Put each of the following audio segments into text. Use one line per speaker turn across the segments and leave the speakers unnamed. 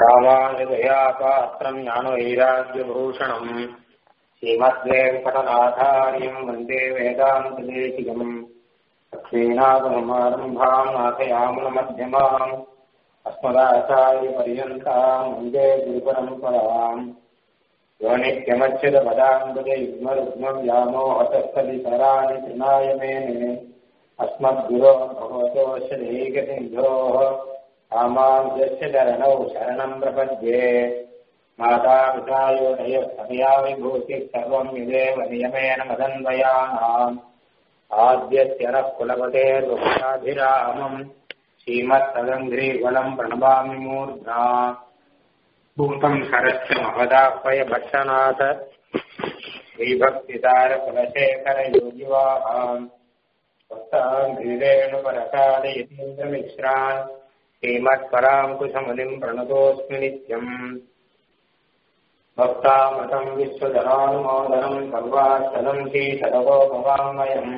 ராமானுஜயா பாத்திரம் ஞானவைராக்கியபூஷணம் ஸ்ரீமத்வேங்கடநாதாரியம் வந்தே வேதாந்ததேசிகம் லக்ஷ்மீநாதமாரம்பாம் நாथयामुनमध्यमाम् अस्मदाचार्यपर्यन्ताम् वन्दे गुरुपरम्पराम् यो नित्यमच्युतपदाम्बुजे युग्मरुग्मव्यामोहतस्तदितराणि तृणाय मेने अस्मद्गुरो भगवतोऽस्य दैकसिन्धोः रामानुजस्य चरणौ शरणम् प्रपद्ये माता पितायोदय सतया विभूतिः सर्वम् यदेव नियमेन मदन्वयानाम् आद्यस्य नः कुलपतेर्वक्षाभिरामम् श्रीमत्तदङ्घ्रीवलम् प्रणमामि मूर्ध्ना भूतम् सरस्य महदाह्वय भक्षनाथ श्रीभक्तितारकुलशेखरयोगिवाहाम् भक्ताङ्घ्रिरेणुपरकालयतीन्द्रमिश्रान् श्रीमत्पराङ्कुशमुनिम् प्रणतोऽस्मि नित्यम् भक्तामतम् विश्वधरानुमोदनम् सर्वास्तनम् श्रीशतकोपवाङ्मयम्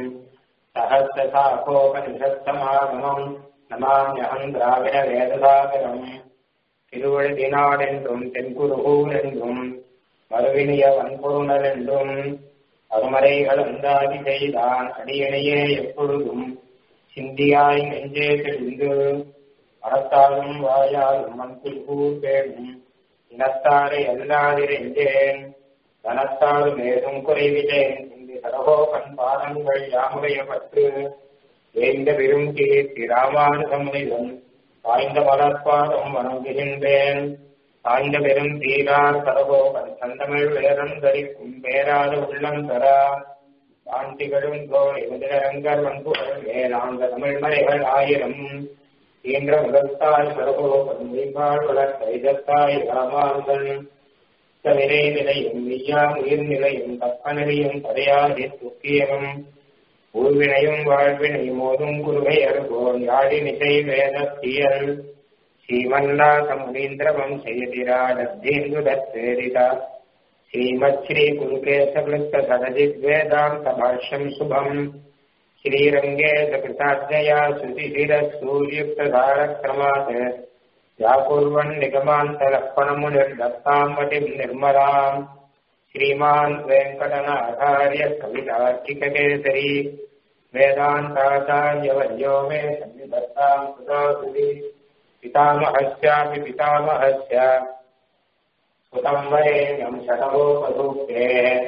सहस्रशाखोपनिषत्समागमम् நமாமியகம் திராவிட வேதசாகரம் திருவழுதினாடென்றும் தென்குருகூர் என்றும் மறுவினிய வன்பொருணர் என்றும் அருமறைகள் அந்தாதி செய்தான் அடியணையே எப்பொழுதும் சிந்தியாய் நெஞ்சே தெளிந்து மனத்தாலும் வாயாலும் மண்புல்கூர் பேணும் இனத்தாரை அல்லாதிரெஞ்சேன் தனத்தாலும் ஏதும் குறைவிலேன் சிந்தி சரகோபன் பாதங்கள் யாமுடைய பற்று வேந்த பெரும் கீர்த்தி ராமானுசமுனிதன் வாய்ந்த மலர்பாதம் வணங்குகின்றேன் சாய்ந்த பெரும் தீரார் சரகோபன் சந்தமிழ் வேதம் தரிக்கும் பேராத உள்ளம் தரா சாந்திகளும் கோல் எதிரங்கர் வன்புகள் வேளாந்த தமிழ் மலைகள் ஆயிரம் ஈன்ற முதற்தாய் சரகோபன் மெய்பாள் வளர் கைதத்தாய் ராமானுதன் விரை நிலையும் மெய்யா உயிர் நிலையும் தப்பநிலையும் தடையாதி துக்கியமும் ஊர்வினையும் வாழ்வினையும் ஓதும் குருவை அருகோன் யாழி நிசை வேதத்தியல் ஸ்ரீமன்னாத முனீந்திரவம் செய்திராடத்தேந்து தத்தேரிதா ஸ்ரீமத் ஸ்ரீ குருகேசவృத்த சதஜித் வேதாந்த பாஷ்யம் சுபம் ஸ்ரீரங்கே சகிருதாஜயா சுதிசிர சூர்யுக்ததாரக்ரமாத் யாகுர்வன் நிகமாந்தலப்பணமுனிர்தத்தாம் மதிம் நிர்மலாம் श्रीमान् वेङ्कटनाचार्य कवितार्किककेसरी वेदान्ताचार्यवर्यो मे सन्निधत्ताम् सुतासुरि पितामहस्यापि पितामहस्य सुतम् वरेण्यम् शतमोपसूक्ते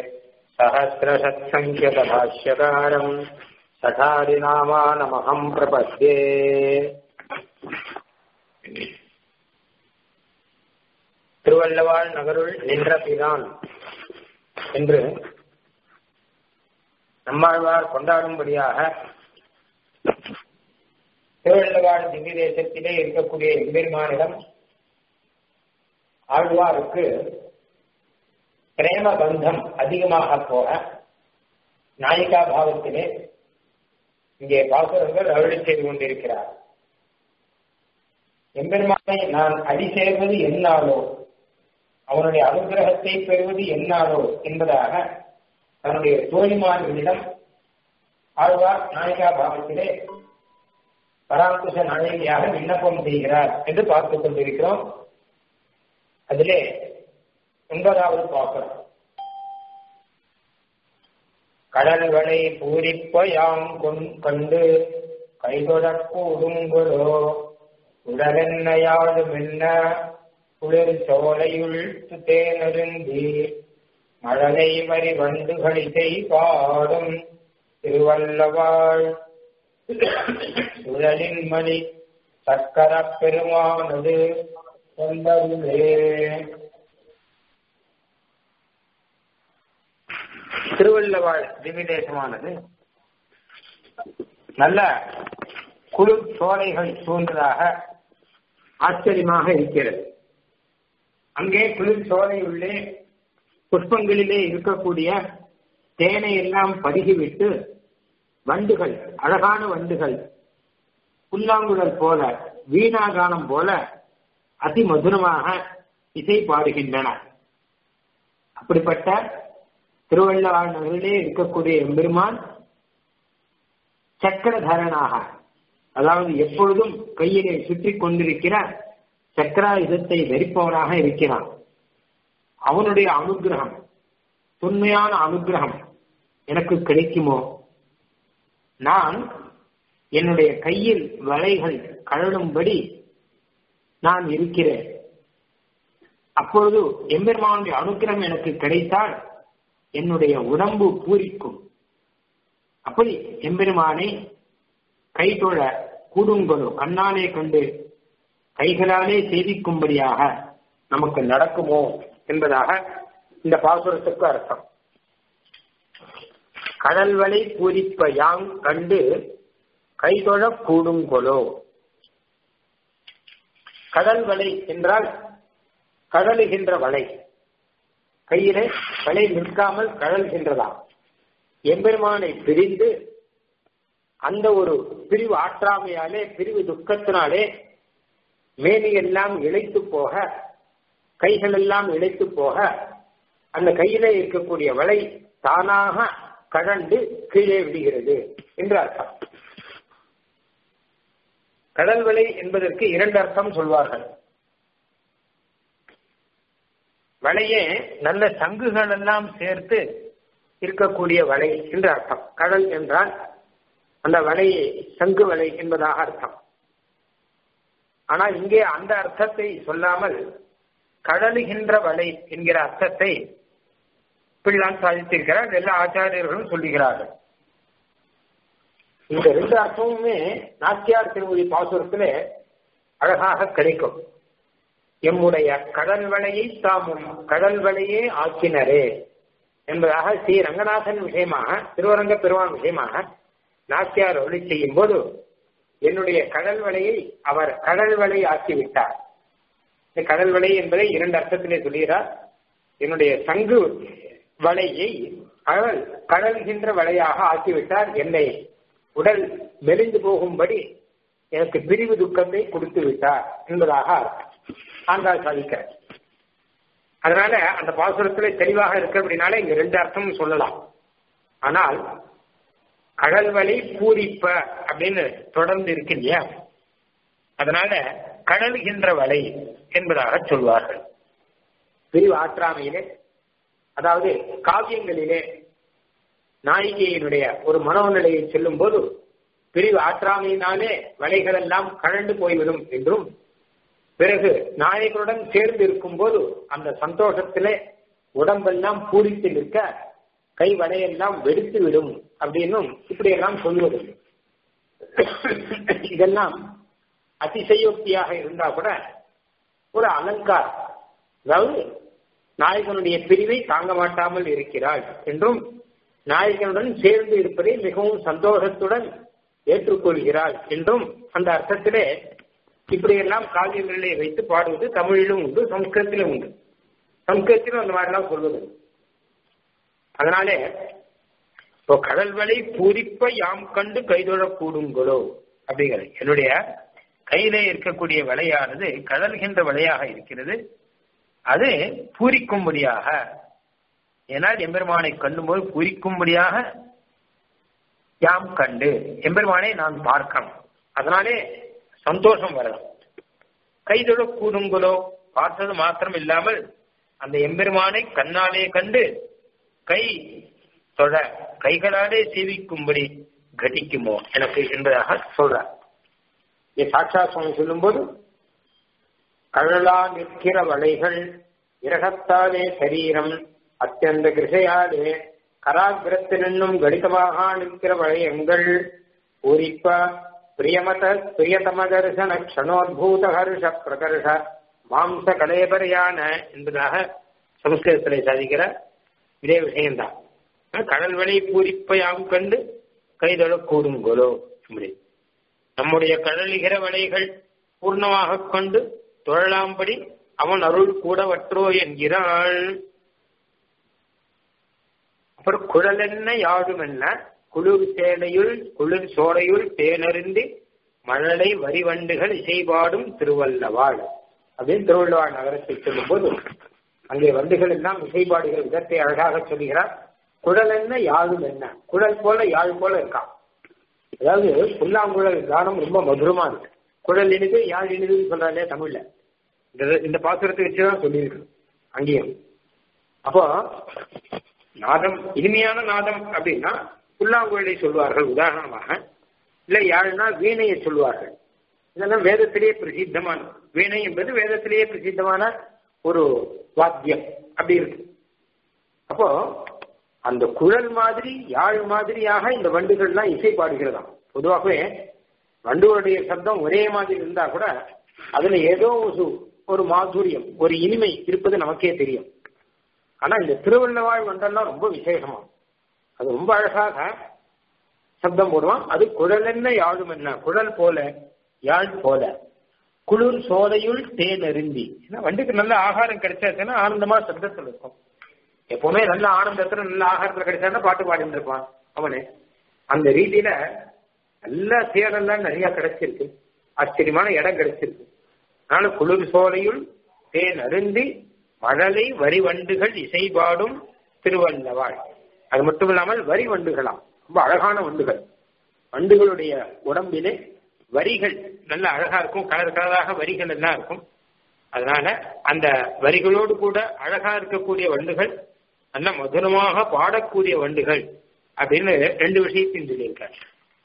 सहस्रषत्सङ्ख्यकभाष्यकारम् सठादिनामानमहम् प्रपद्ये திருவள்ளவாள் நகருள் நின்ற பிரான் என்று நம்மாழ்வார் கொண்டாடும்படியாக திருவள்ளவாடு திவ்ய தேசத்திலே இருக்கக்கூடிய எம்பெருமானிடம் ஆழ்வாருக்கு பிரேம பந்தம் அதிகமாக போக நாயிகா பாவத்திலே இங்கே பாசுரங்கள் அருளி செய்து கொண்டிருக்கிறார் எம்பெருமானை நான் அடி சேர்வது என்னாலோ அவனுடைய அனுகிரகத்தை பெறுவது என்னாலோ என்பதாக தன்னுடைய தோழிமார்களிடம் ஆழ்வார் நாயிகா பாவத்திலே பராங்குஷ நாயகியாக விண்ணப்பம் செய்கிறார் என்று பார்த்துக் கொண்டிருக்கிறோம் அதிலே ஒன்பதாவது பார்க்கிறோம் கடல்களை பூரிப்பயாம் கண்டு கைதொடக்கூடுங்களோ உடலென்னையாடும் என்ன குளிர் சோலையுள் தேனருந்தி மழலை வரி வண்டுகளிசை பாடும் திருவல்லவாள் சுழலின் மணி சக்கர பெருமானது கொண்டருளே திருவள்ளவாள் திவிதேசமானது நல்ல குளிர் சோலைகள் சூழ்ந்ததாக ஆச்சரியமாக இருக்கிறது அங்கே குளிர் சோலையுள்ளே புஷ்பங்களிலே இருக்கக்கூடிய தேனை எல்லாம் பருகிவிட்டு வண்டுகள் அழகான வண்டுகள் புல்லாங்குழல் போல வீணாகானம் போல அதி மதுரமாக இசை பாடுகின்றன அப்படிப்பட்ட திருவள்ளுவர் நகரிலே இருக்கக்கூடிய எம்பெருமான் சக்கரதரனாக அதாவது எப்பொழுதும் கையிலே சுற்றி கொண்டிருக்கிற சக்கராயுதத்தை தரிப்பவனாக இருக்கிறான் அவனுடைய அனுகிரகம் உண்மையான அனுகிரகம் எனக்கு கிடைக்குமோ நான் என்னுடைய கையில் வலைகள் கழலும்படி நான் இருக்கிறேன் அப்பொழுது எம்பெருமானுடைய அனுகிரகம் எனக்கு கிடைத்தால் என்னுடைய உடம்பு பூரிக்கும் அப்படி எம்பெருமானை கை தொழ கூடுங்களோ கண்ணாலே கண்டு கைகளாலே சேவிக்கும்படியாக நமக்கு நடக்குமோ என்பதாக இந்த பாசுரத்துக்கு அர்த்தம் கடல்வலை பூரிப்ப யாங் கண்டு கைதொழ கூடுங்கொலோ கடல் வலை என்றால் கடலுகின்ற வலை கையிலே வலை நிற்காமல் கடல்கின்றதாம் எம்பெருமானை பிரிந்து அந்த ஒரு பிரிவு ஆற்றாமையாலே பிரிவு துக்கத்தினாலே மேனியெல்லாம் இழைத்து போக கைகள் எல்லாம் இழைத்து போக அந்த கையிலே இருக்கக்கூடிய வலை தானாக கடந்து கீழே விடுகிறது என்று அர்த்தம் கடல் வலை என்பதற்கு இரண்டு அர்த்தம் சொல்வார்கள் வலையே நல்ல சங்குகள் எல்லாம் சேர்த்து இருக்கக்கூடிய வலை என்று அர்த்தம் கடல் என்றால் அந்த வலையை சங்கு வலை என்பதாக அர்த்தம் ஆனால் இங்கே அந்த அர்த்தத்தை சொல்லாமல் கடலுகின்ற வலை என்கிற அர்த்தத்தை பிள்ளான் சாதித்திருக்கிறார் எல்லா ஆச்சாரியர்களும் சொல்லுகிறார்கள் இந்த ரெண்டு அர்த்தமுமே நாச்சியார் திருமொழி பாசுரத்திலே அழகாக கிடைக்கும் எம்முடைய கடல் வலையை தாமும் கடல் வலையே ஆக்கினரே என்பதாக ஸ்ரீ ரங்கநாதன் விஷயமாக திருவரங்க பெருமான் விஷயமாக நாச்சியார் ஒளி செய்யும் போது என்னுடைய கடல் வலையை அவர் கடல் வலை ஆக்கிவிட்டார் இந்த கடல் வலை என்பதை இரண்டு அர்த்தத்திலே சொல்கிறார் என்னுடைய சங்கு வலையை அவர் கடல்கின்ற வலையாக ஆக்கிவிட்டார் என்னை உடல் மெலிந்து போகும்படி எனக்கு பிரிவு துக்கத்தை கொடுத்து விட்டார் என்பதாக ஆண்டாள் சாதிக்கிறார் அதனால அந்த பாசுரத்துல தெளிவாக இருக்கு அப்படின்னாலே இங்க ரெண்டு அர்த்தமும் சொல்லலாம் ஆனால் கடல் வழி பூரிப்ப அப்படின்னு தொடர்ந்து இருக்கு இல்லையா அதனால கடல்கின்ற வலை என்பதாக சொல்வார்கள் பிரிவு ஆற்றாமையிலே அதாவது காவியங்களிலே நாயிகையினுடைய ஒரு மனோநிலையை செல்லும் போது பிரிவு ஆற்றாமையினாலே வலைகள் எல்லாம் கழண்டு போய்விடும் என்றும் பிறகு நாயகனுடன் சேர்ந்து இருக்கும் போது அந்த சந்தோஷத்திலே உடம்பெல்லாம் பூரித்து நிற்க கை வலையெல்லாம் வெடித்து விடும் அப்படின்னும் இப்படியெல்லாம் சொல்வது இதெல்லாம் அதிசயோக்தியாக இருந்தா கூட ஒரு அலங்காரம் அதாவது நாயகனுடைய பிரிவை தாங்க மாட்டாமல் இருக்கிறாள் என்றும் நாயகனுடன் சேர்ந்து இருப்பதை மிகவும் சந்தோஷத்துடன் ஏற்றுக்கொள்கிறாள் என்றும் அந்த அர்த்தத்திலே இப்படியெல்லாம் காவியங்களிலே வைத்து பாடுவது தமிழிலும் உண்டு சம்ஸ்கிருத்திலும் உண்டு சம்ஸ்கிருத்திலும் அந்த மாதிரிலாம் சொல்வது அதனாலே இப்போ கடல் வலை பூரிப்ப யாம் கண்டு கைதொழக்கூடுங்களோ அப்படிங்கிறது என்னுடைய கையிலே இருக்கக்கூடிய வலையானது கடல்கின்ற வலையாக இருக்கிறது அது பூரிக்கும்படியாக ஏனால் எம்பெருமானை கண்டும்போது பூரிக்கும்படியாக யாம் கண்டு எம்பெருமானை நான் பார்க்கணும் அதனாலே சந்தோஷம் வரலாம் கைதொழ கூடுங்களோ பார்த்தது மாத்திரம் இல்லாமல் அந்த எம்பெருமானை கண்ணாலே கண்டு கை தொழ கைகளாலே சேவிக்கும்படி கட்டிக்குமோ எனக்கு என்பதாக சொல்றார் சாட்சா சுவாமி சொல்லும்போது கழலா நிற்கிற வலைகள் இரகத்தாலே சரீரம் அத்தியந்த கிருஷையாலே கராகிரத்தினும் கடிதமாக நிற்கிற வளையங்கள் பூரிப்ப பிரியமத பிரியதம தரிசன க்ஷணோத்பூத ஹர்ஷ பிரகர்ஷ மாம்ச கலேபரையான என்பதாக சமஸ்கிருதத்திலே சாதிக்கிற இதே விஷயம்தான் கடல் வழி பூரிப்பையாம் கண்டு கைதொழ கூடுங்கோலோ அப்படி நம்முடைய கடலிகிற வலைகள் பூர்ணமாக கொண்டு தொழலாம்படி அவன் அருள் கூடவற்றோ என்கிறாள் அப்புறம் குழலென்ன யாடும் என்ன குளிர் சேனையுள் குளிர் சோலையுள் தேனறிந்து மழலை வரிவண்டுகள் இசைபாடும் திருவல்லவாள் அப்படின்னு திருவள்ளுவாள் நகரத்தை சொல்லும் போது அங்கே வண்டுகள் எல்லாம் இசைபாடுகிற விதத்தை அழகாக சொல்கிறார் குழல் என்ன யாழும் என்ன குழல் போல யாழ் போல இருக்கான் அதாவது புல்லாங்குழல் கானம் ரொம்ப மதுரமா இருக்கு குழல் இனிது யாழ் இனிதுன்னு சொல்றாங்க தமிழ்ல இந்த இந்த பாசுரத்தை வச்சுதான் சொல்லியிருக்கு அங்கேயும் அப்போ நாதம் இனிமையான நாதம் அப்படின்னா புல்லாங்குழலை சொல்வார்கள் உதாரணமாக இல்ல யாழ்னா வீணையை சொல்வார்கள் இதெல்லாம் வேதத்திலேயே பிரசித்தமான வீணை என்பது வேதத்திலேயே பிரசித்தமான ஒரு வாத்தியம் அப்படி இருக்கு அப்போ அந்த குழல் மாதிரி யாழ் மாதிரியாக இந்த வண்டுகள்லாம் இசை பாடுகிறதாம் பொதுவாகவே வண்டுகளுடைய சப்தம் ஒரே மாதிரி இருந்தா கூட அதுல ஏதோ ஒரு ஒரு மாதுரியம் ஒரு இனிமை இருப்பது நமக்கே தெரியும் ஆனா இந்த திருவள்ளவாழ் வண்டெல்லாம் ரொம்ப விசேஷமா அது ரொம்ப அழகாக சப்தம் போடுவான் அது குழல் என்ன யாழும் என்ன குழல் போல யாழ் போல குளிர் சோதையுள் தேன் அருந்தி ஏன்னா வண்டுக்கு நல்ல ஆகாரம் கிடைச்சாச்சுன்னா ஆனந்தமா சப்தத்தில் இருக்கும் எப்பவுமே நல்ல ஆனந்தத்துல நல்ல ஆகாரத்துல கிடைச்சான்னா பாட்டு பாடிட்டு இருப்பான் அவனே அந்த ரீதியில நல்ல தேடெல்லாம் நிறைய கிடைச்சிருக்கு ஆச்சரியமான இடம் கிடைச்சிருக்கு அதனால குளிர் சோலையுள் தேன் அருந்தி மழலை வரி வண்டுகள் இசைபாடும் திருவள்ளவாள் அது மட்டும் இல்லாமல் வரி வண்டுகளாம் ரொம்ப அழகான வண்டுகள் வண்டுகளுடைய உடம்பிலே வரிகள் நல்ல அழகா இருக்கும் கலர் கலராக வரிகள் எல்லாம் இருக்கும் அதனால அந்த வரிகளோடு கூட அழகா இருக்கக்கூடிய வண்டுகள் நல்ல மதுரமாக பாடக்கூடிய வண்டுகள் அப்படின்னு ரெண்டு விஷயத்தையும் சொல்லியிருக்காரு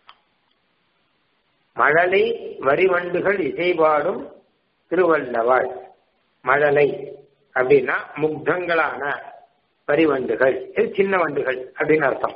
மழலை வரி வண்டுகள் இசைபாடும் திருவள்ளவாள் மழலை அப்படின்னா முக்தங்களான வரிவண்டுகள் இது சின்ன வண்டுகள் அப்படின்னு அர்த்தம்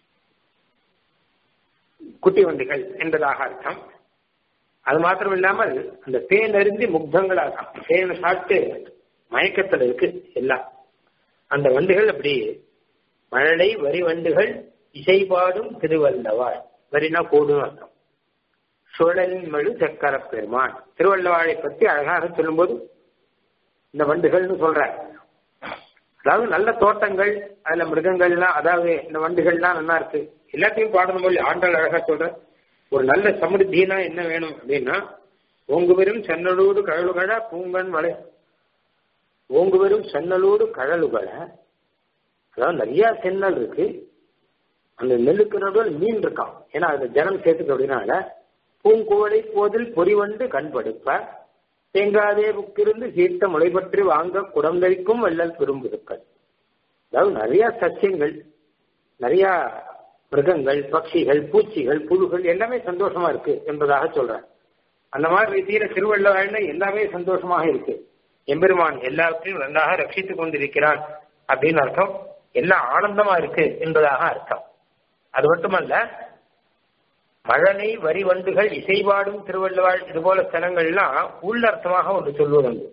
குட்டி வண்டுகள் என்பதாக அர்த்தம் அது மாத்திரம் இல்லாமல் அந்த தேன் அருந்தி முக்தங்களாக தேனை சாப்பிட்டு மயக்கத்தில் இருக்கு எல்லாம் அந்த வண்டுகள் அப்படி மழலை வரி வண்டுகள் இசைபாடும் திருவள்ளவாள் வரினா கூடும் அர்த்தம் சுழலின் மழு சக்கர பெருமான் திருவள்ளவாழை பற்றி அழகாக சொல்லும்போது இந்த வண்டுகள்னு சொல்ற அதாவது நல்ல தோட்டங்கள் அதுல மிருகங்கள்லாம் அதாவது இந்த வண்டுகள்லாம் நல்லா இருக்கு எல்லாத்தையும் பாடணும் போது ஆண்டாள் அழகா சொல்ற ஒரு நல்ல சமிருத்தினா என்ன வேணும் அப்படின்னா ஓங்கு வெறும் சென்னலூடு கழலுகழ பூங்கன் வளை ஓங்கு வெறும் சென்னலூடு கழலுகழ அதாவது நிறைய சென்னல் இருக்கு அந்த நெல்லுக்கு நடுவில் மீன் இருக்கான் ஏன்னா அதுல ஜனம் சேர்த்துக்க அப்படின்னால பூங்குவளை போதில் பொறிவண்டு கண்படுப்ப தேங்காதே புக்கிருந்து சீர்த்த முளை பற்றி வாங்க குடம் தரிக்கும் வள்ளல் பெரும்புதுக்கள் அதாவது நிறைய சசியங்கள் நிறைய மிருகங்கள் பட்சிகள் பூச்சிகள் புழுகள் எல்லாமே சந்தோஷமா இருக்கு என்பதாக சொல்றேன் அந்த மாதிரி ரீதியில திருவள்ளுவர்ல எல்லாமே சந்தோஷமாக இருக்கு எம்பெருமான் எல்லாவற்றையும் நன்றாக ரட்சித்துக் கொண்டிருக்கிறான் அப்படின்னு அர்த்தம் எல்லாம் ஆனந்தமா இருக்கு என்பதாக அர்த்தம் அது மட்டுமல்ல மழலை வரி வண்டுகள் இசைபாடும் திருவள்ளுவாள் இது போல ஸ்தலங்கள்லாம் உள்ளர்த்தமாக ஒன்று சொல்வதுண்டு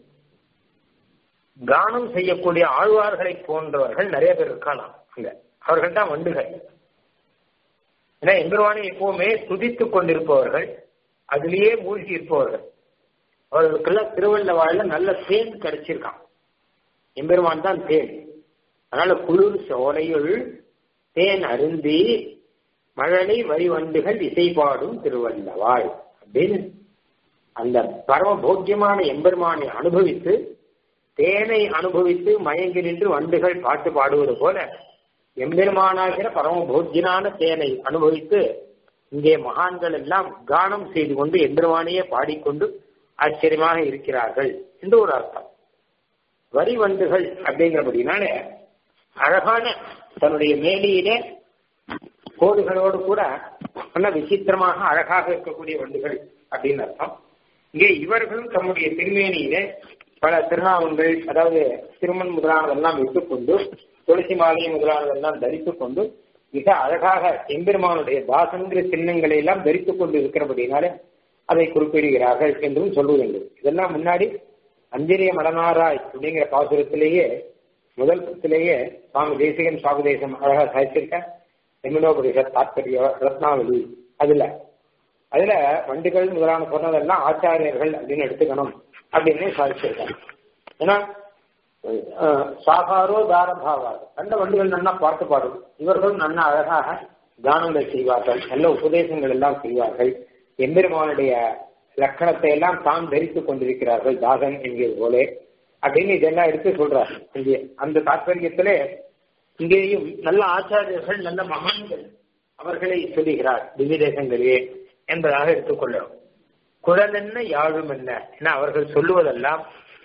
கானம் செய்யக்கூடிய ஆழ்வார்களை போன்றவர்கள் நிறைய பேர் இருக்கலாம் அங்க அவர்கள் தான் வண்டுகள் ஏன்னா எம்பெருமானை எப்பவுமே துதித்துக் கொண்டிருப்பவர்கள் அதிலேயே மூழ்கி இருப்பவர்கள் அவர்களுக்கெல்லாம் திருவள்ளவாழ்ல நல்ல தேன் கிடைச்சிருக்கான் எம்பெருமான் தான் தேன் அதனால குளிர் சோலையுள் தேன் அருந்தி மழலை வரிவண்டுகள் இசைப்பாடும் திருவள்ளவாள் அப்படின்னு அந்த பரம போக்கியமான எம்பெருமானை அனுபவித்து தேனை அனுபவித்து மயங்கி நின்று வண்டுகள் பாட்டு பாடுவது போல எம்பெருமானாகிற பரம போக்கியனான தேனை அனுபவித்து இங்கே மகான்கள் எல்லாம் கானம் செய்து கொண்டு எம்பெருமானையே பாடிக்கொண்டு ஆச்சரியமாக இருக்கிறார்கள் என்று ஒரு அர்த்தம் வரி வண்டுகள் அப்படிங்கிறபடினால அழகான தன்னுடைய மேலியிலே கோடுகளோடு கூட நல்ல விசித்திரமாக அழகாக இருக்கக்கூடிய வண்டுகள் அப்படின்னு அர்த்தம் இங்கே இவர்களும் தம்முடைய திருமேனியிலே பல திருநாமங்கள் அதாவது திருமண் முதலானதெல்லாம் வைத்துக்கொண்டு துளசி மாலை முதலானதெல்லாம் தரித்துக் கொண்டு மிக அழகாக எம்பெருமானுடைய தாசங்கிற சின்னங்களை எல்லாம் தரித்துக் கொண்டு இருக்கிறபடினாலே அதை குறிப்பிடுகிறார்கள் என்றும் சொல்லுவதுண்டு இதெல்லாம் முன்னாடி அஞ்சரிய மடனாராய் அப்படிங்கிற பாசுரத்திலேயே முதல் பத்திலேயே சுவாமி தேசிகன் சுவாமிதேசம் அழகா சாதிச்சிருக்க எமினோபரிஷத் தாத்பரிய ரத்னாவளி அதுல அதுல வண்டுகள் முதலான சொன்னதெல்லாம் ஆச்சாரியர்கள் அப்படின்னு எடுத்துக்கணும் அப்படின்னு சாதிச்சிருக்காங்க ஏன்னா சாகாரோ தாரபாவார் அந்த வண்டுகள் நல்லா பாட்டு பாடும் இவர்களும் நல்லா அழகாக கானங்கள் செய்வார்கள் நல்ல உபதேசங்கள் எல்லாம் செய்வார்கள் எம்பெருமானுடைய லக்கணத்தை எல்லாம் தான் தரித்துக் கொண்டிருக்கிறார்கள் தாசன் என்கிறது போலே அப்படின்னு இதெல்லாம் எடுத்து சொல்றாரு இங்கே அந்த தாற்பயத்திலே இங்கேயும் நல்ல ஆச்சாரியர்கள் நல்ல மகான்கள் அவர்களை சொல்லுகிறார் திவ்ய தேசங்களிலே என்பதாக எடுத்துக்கொள்ளணும் குழல் என்ன யாழும் என்ன என அவர்கள் சொல்லுவதெல்லாம்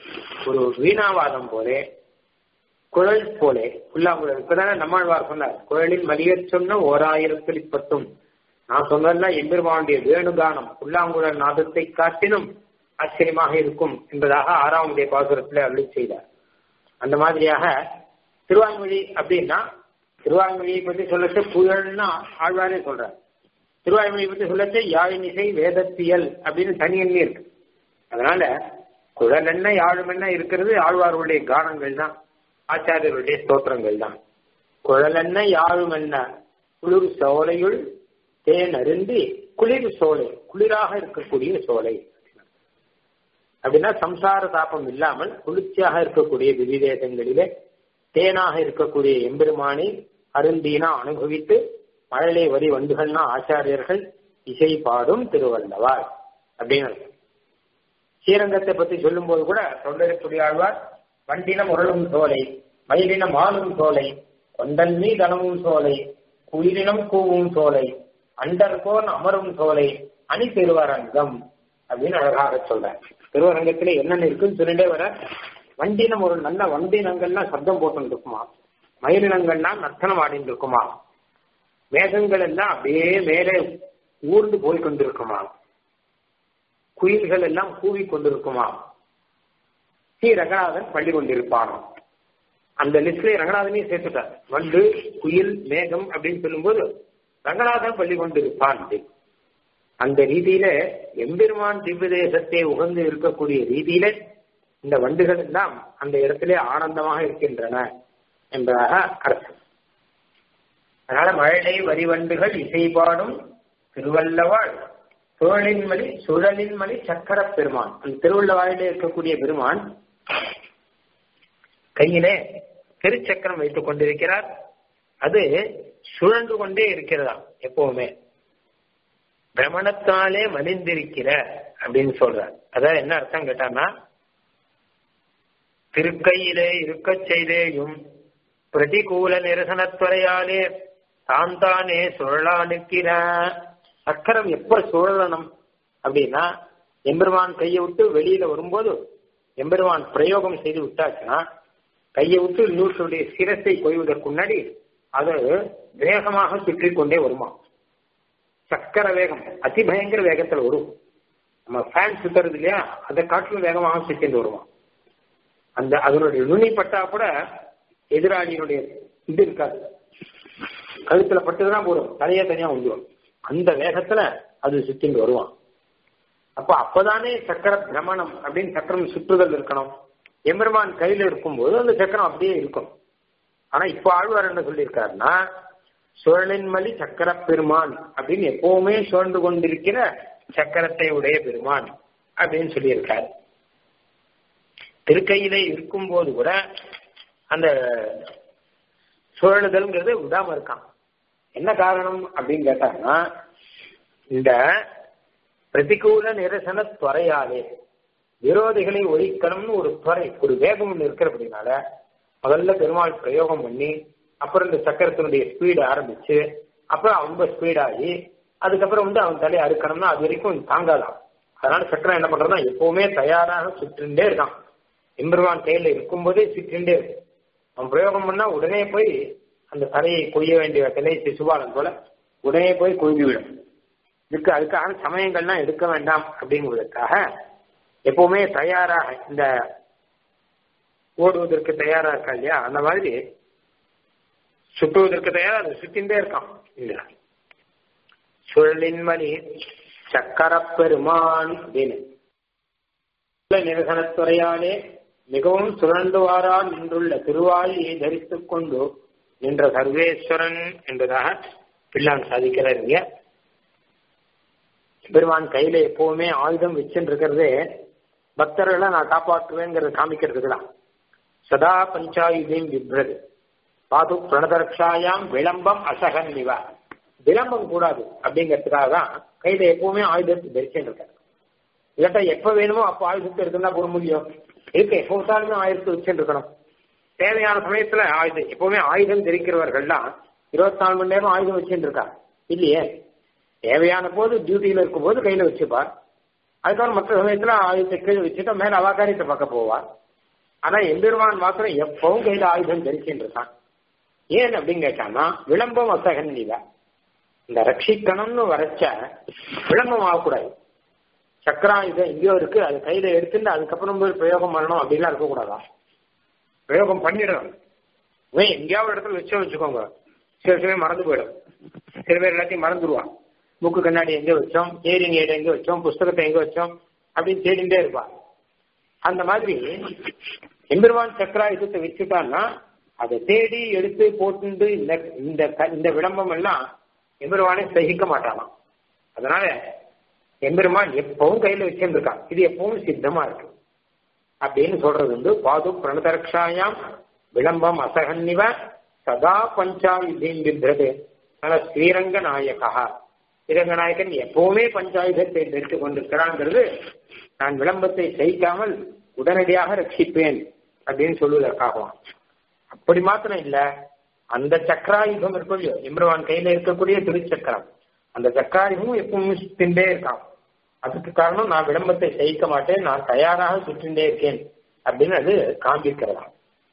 ஒரு வீணாவாதம் போலே குழல் போலே புல்லாங்குழல் இப்பதானே நம்மாழ்வார் சொன்னார் குழலில் மலியச் சொன்ன ஓராயிரத்தில் இப்பத்தும் நான் சொன்னதெல்லாம் எம்பெருமானுடைய வேணுகானம் புல்லாங்குழல் நாதத்தை காட்டினும் ஆச்சரியமாக இருக்கும் என்பதாக ஆறாவதுடைய பாசுரத்தில் அருளி செய்தார் அந்த மாதிரியாக திருவாய்மொழி அப்படின்னா திருவாய்மொழியை பற்றி சொல்லச்சு புயல்னா ஆழ்வாரே சொல்றார் திருவாய்மொழியை பற்றி சொல்லச்சு யாழினிசை வேதத்தியல் அப்படின்னு தனி எண்ணி இருக்கு அதனால குழல் என்ன யாழும் என்ன இருக்கிறது ஆழ்வாருடைய கானங்கள் தான் ஆச்சாரியருடைய ஸ்தோத்திரங்கள் தான் குழல் என்ன யாழும் என்ன குளிர் சோலையுள் தேன் அருந்தி குளிர் சோலை குளிராக இருக்கக்கூடிய சோலை அப்படின்னா சம்சார தாபம் இல்லாமல் குளிர்ச்சியாக இருக்கக்கூடிய விவிதேசங்களிலே தேனாக இருக்கக்கூடிய எம்பெருமானை அருந்தினா அனுபவித்து மழலை வரி வண்டுகள்னா ஆச்சாரியர்கள் இசை பாடும் திருவள்ளவார் அப்படின்னு ஸ்ரீரங்கத்தை பத்தி சொல்லும் போது கூட தொண்டரை ஆழ்வார் வண்டினம் உருளும் சோலை மயிலினம் ஆளும் சோலை கொண்டல் மீதனமும் சோலை குயிலினம் கூவும் சோலை அண்டர்கோன் அமரும் சோலை அணி திருவரங்கம் அப்படின்னு அழகாக சொல்றார் திருவரங்கத்துல என்னென்ன இருக்குன்னு சொல்லிட்டே வர வண்டினம் ஒரு நல்ல வண்டினங்கள்லாம் சப்தம் போட்டு இருக்குமா மயிலினங்கள்லாம் நர்த்தனம் ஆடிட்டு இருக்குமா மேகங்கள் எல்லாம் அப்படியே மேலே ஊர்ந்து போய் கொண்டிருக்குமா குயில்கள் எல்லாம் கூவி கொண்டிருக்குமா ஸ்ரீ ரங்கநாதன் பள்ளி கொண்டிருப்பானோ அந்த லிஸ்ட்ல ரங்கநாதனையும் சேர்த்துட்டார் வண்டு குயில் மேகம் அப்படின்னு சொல்லும்போது ரங்கநாதன் பள்ளி கொண்டிருப்பான் அந்த ரீதியில எம்பெருமான் திவ்ய தேசத்தை உகந்து இருக்கக்கூடிய ரீதியில இந்த வண்டுகள் எல்லாம் அந்த இடத்திலே ஆனந்தமாக இருக்கின்றன என்பதாக அர்த்தம் அதனால மழலை வரிவண்டுகள் இசை பாடும் திருவல்லவாள் சுழலின் மணி சுழலின் மணி சக்கர பெருமான் அந்த திருவள்ளவாயிலே இருக்கக்கூடிய பெருமான் கையிலே திருச்சக்கரம் வைத்துக் கொண்டிருக்கிறார் அது சுழன்று கொண்டே இருக்கிறதா எப்பவுமே பிரமணத்தாலே மலிந்திருக்கிற அப்படின்னு சொல்றார் அதான் என்ன அர்த்தம் கேட்டான்னா திருக்கையிலே இருக்கச் செய்தேயும் பிரதிகூல நிரசனத்துறையாலே தான் தானே சுழலா நிற்கிற சக்கரம் எப்ப சுழலணும் அப்படின்னா எம்பெருமான் கையை விட்டு வெளியில வரும்போது எம்பெருமான் பிரயோகம் செய்து விட்டாச்சுன்னா கையை விட்டு இன்னொருடைய சிரத்தை கொய்வதற்கு முன்னாடி அது வேகமாக சுற்றி கொண்டே வருமா சக்கர வேகம் அதிபயங்கர வேகத்துல வரும் நம்ம ஃபேன் சுத்துறது இல்லையா அதை காட்டிலும் வேகமாக சுற்றிட்டு வருவான் அந்த அதனுடைய நுனி பட்டா கூட எதிராளியினுடைய இது இருக்காது கழுத்துல பட்டுதான் போடும் தலையே தனியா வந்துடும் அந்த வேகத்துல அது சுத்திட்டு வருவான் அப்ப அப்பதானே சக்கர பிரமணம் அப்படின்னு சக்கரம் சுற்றுதல் இருக்கணும் எம்பெருமான் கையில இருக்கும்போது அந்த சக்கரம் அப்படியே இருக்கும் ஆனா இப்ப ஆழ்வார் என்ன சொல்லியிருக்காருன்னா சுழலின் மலி சக்கர பெருமான் அப்படின்னு எப்பவுமே சுழந்து கொண்டிருக்கிற சக்கரத்தை உடைய பெருமான் அப்படின்னு சொல்லியிருக்காரு திருக்கையிலே இருக்கும்போது கூட அந்த சுழலுதல்ங்கிறது விடாம இருக்கான் என்ன காரணம் அப்படின்னு கேட்டாங்கன்னா இந்த பிரதிகூல நிரசன துறையாலே விரோதிகளை ஒழிக்கணும்னு ஒரு துறை ஒரு வேகம் ஒன்று இருக்கிறபடினால முதல்ல பெருமாள் பிரயோகம் பண்ணி அப்புறம் இந்த சக்கரத்தினுடைய ஸ்பீடு ஆரம்பிச்சு அப்புறம் ரொம்ப ஸ்பீடாகி அதுக்கப்புறம் வந்து அவன் தலையை அறுக்கணும்னா அது வரைக்கும் தாங்காதான் அதனால சக்கரம் என்ன பண்றதுன்னா எப்பவுமே தயாராக சுற்றுண்டே இருக்கான் எம்பெருமான் கையில இருக்கும்போதே சுற்றிண்டே இருக்கு அவன் பிரயோகம் பண்ணா உடனே போய் அந்த தலையை கொய்ய வேண்டிய தலை சிசுபாலன் போல உடனே போய் கொய்துவிடும் இதுக்கு அதுக்கான சமயங்கள்லாம் எடுக்க வேண்டாம் அப்படிங்கிறதுக்காக எப்பவுமே தயாராக இந்த ஓடுவதற்கு தயாரா இருக்கா இல்லையா அந்த மாதிரி சுற்றுவதற்கு தயாரா அது சுத்தின்றே இருக்கான் இல்ல சுழலின் மணி சக்கரப்பெருமான் அப்படின்னு நிரசனத்துறையாலே மிகவும் சுழண்டுவாரா நின்றுள்ள திருவாயை தரித்துக் கொண்டு நின்ற சர்வேஸ்வரன் என்பதாக பிள்ளான் சாதிக்கிறார் இங்க பெருமான் கையில எப்பவுமே ஆயுதம் வச்சுட்டு இருக்கிறதே பக்தர்களை நான் காப்பாற்றுவேங்கிறத காமிக்கிறதுக்கு தான் சதா பஞ்சாயுதம் விப்ரது பாது பிரணதரக்ஷாயாம் விளம்பம் அசகன் நிவா விளம்பம் கூடாது அப்படிங்கிறதுக்காக தான் கையில எப்பவுமே ஆயுதத்தை தரிச்சுட்டு இருக்காரு இல்லாட்டா எப்ப வேணுமோ அப்ப ஆயுதத்தை எடுத்துனா போட முடியும் இருக்கு எப்போ விட்டாலுமே ஆயுதத்தை வச்சுட்டு இருக்கணும் தேவையான சமயத்துல ஆயுதம் எப்பவுமே ஆயுதம் தெரிக்கிறவர்கள்லாம் இருபத்தி நாலு மணி நேரம் ஆயுதம் வச்சுட்டு இருக்கா இல்லையே தேவையான போது டியூட்டியில இருக்கும் போது கையில வச்சுப்பார் அதுக்கப்புறம் மற்ற சமயத்துல ஆயுதத்தை கீழே வச்சுட்டு மேல அவா காரியத்தை பார்க்க போவா ஆனா எம்பெருமான் மாத்திரம் எப்பவும் கையில ஆயுதம் தரிச்சுருக்கான் ஏன் அப்படின்னு கேட்டான்னா விளம்பம் அசகன் நீவ இந்த ரட்சிக்கணும்னு வரைச்ச விளம்பம் ஆகக்கூடாது சக்கராயுதம் எங்கேயோ இருக்கு அது கையில எடுத்துட்டு அதுக்கப்புறம் போய் பிரயோகம் பண்ணணும் அப்படின்லாம் இருக்கக்கூடாதா பிரயோகம் பண்ணிடணும் இவன் எங்கேயாவது இடத்துல வச்சோ வச்சுக்கோங்க சில சில மறந்து போயிடும் சில பேர் எல்லாத்தையும் மறந்துடுவான் மூக்கு கண்ணாடி எங்க வச்சோம் ஏரிங் ஏடு எங்க வச்சோம் புஸ்தகத்தை எங்க வச்சோம் அப்படின்னு தேடிட்டே இருப்பா அந்த மாதிரி எம்பெருமான் சக்கராயுதத்தை வச்சுட்டான்னா அதை தேடி எடுத்து போட்டு இந்த இந்த இந்த விளம்பரம் எல்லாம் எம்பெருமானே சகிக்க மாட்டானாம் அதனால எம்பெருமான் எப்பவும் கையில வச்சிருந்திருக்கான் இது எப்பவும் சித்தமா இருக்கு அப்படின்னு சொல்றது வந்து பாது பிரணதரக்ஷாயாம் விளம்பம் அசகன்னிவ சதா பஞ்சாயுதீன் வித்ரது அதனால ஸ்ரீரங்க நாயகா ஸ்ரீரங்க நாயகன் எப்பவுமே பஞ்சாயுதத்தை தரித்துக் கொண்டிருக்கிறாங்கிறது நான் விளம்பத்தை சகிக்காமல் உடனடியாக ரட்சிப்பேன் அப்படின்னு சொல்லுவதற்காகவான் அப்படி மாத்திரம் இல்ல அந்த சக்கராயுதம் இருக்கும் இல்லையோ எம்பருவான் கையில இருக்கக்கூடிய திருச்சக்கரம் அந்த சக்கராயுதமும் எப்பவும் சுத்தின்றே இருக்கான் அதுக்கு காரணம் நான் விளம்பத்தை சகிக்க மாட்டேன் நான் தயாராக சுற்றின்றே இருக்கேன் அப்படின்னு அது காண்பிக்கிறதா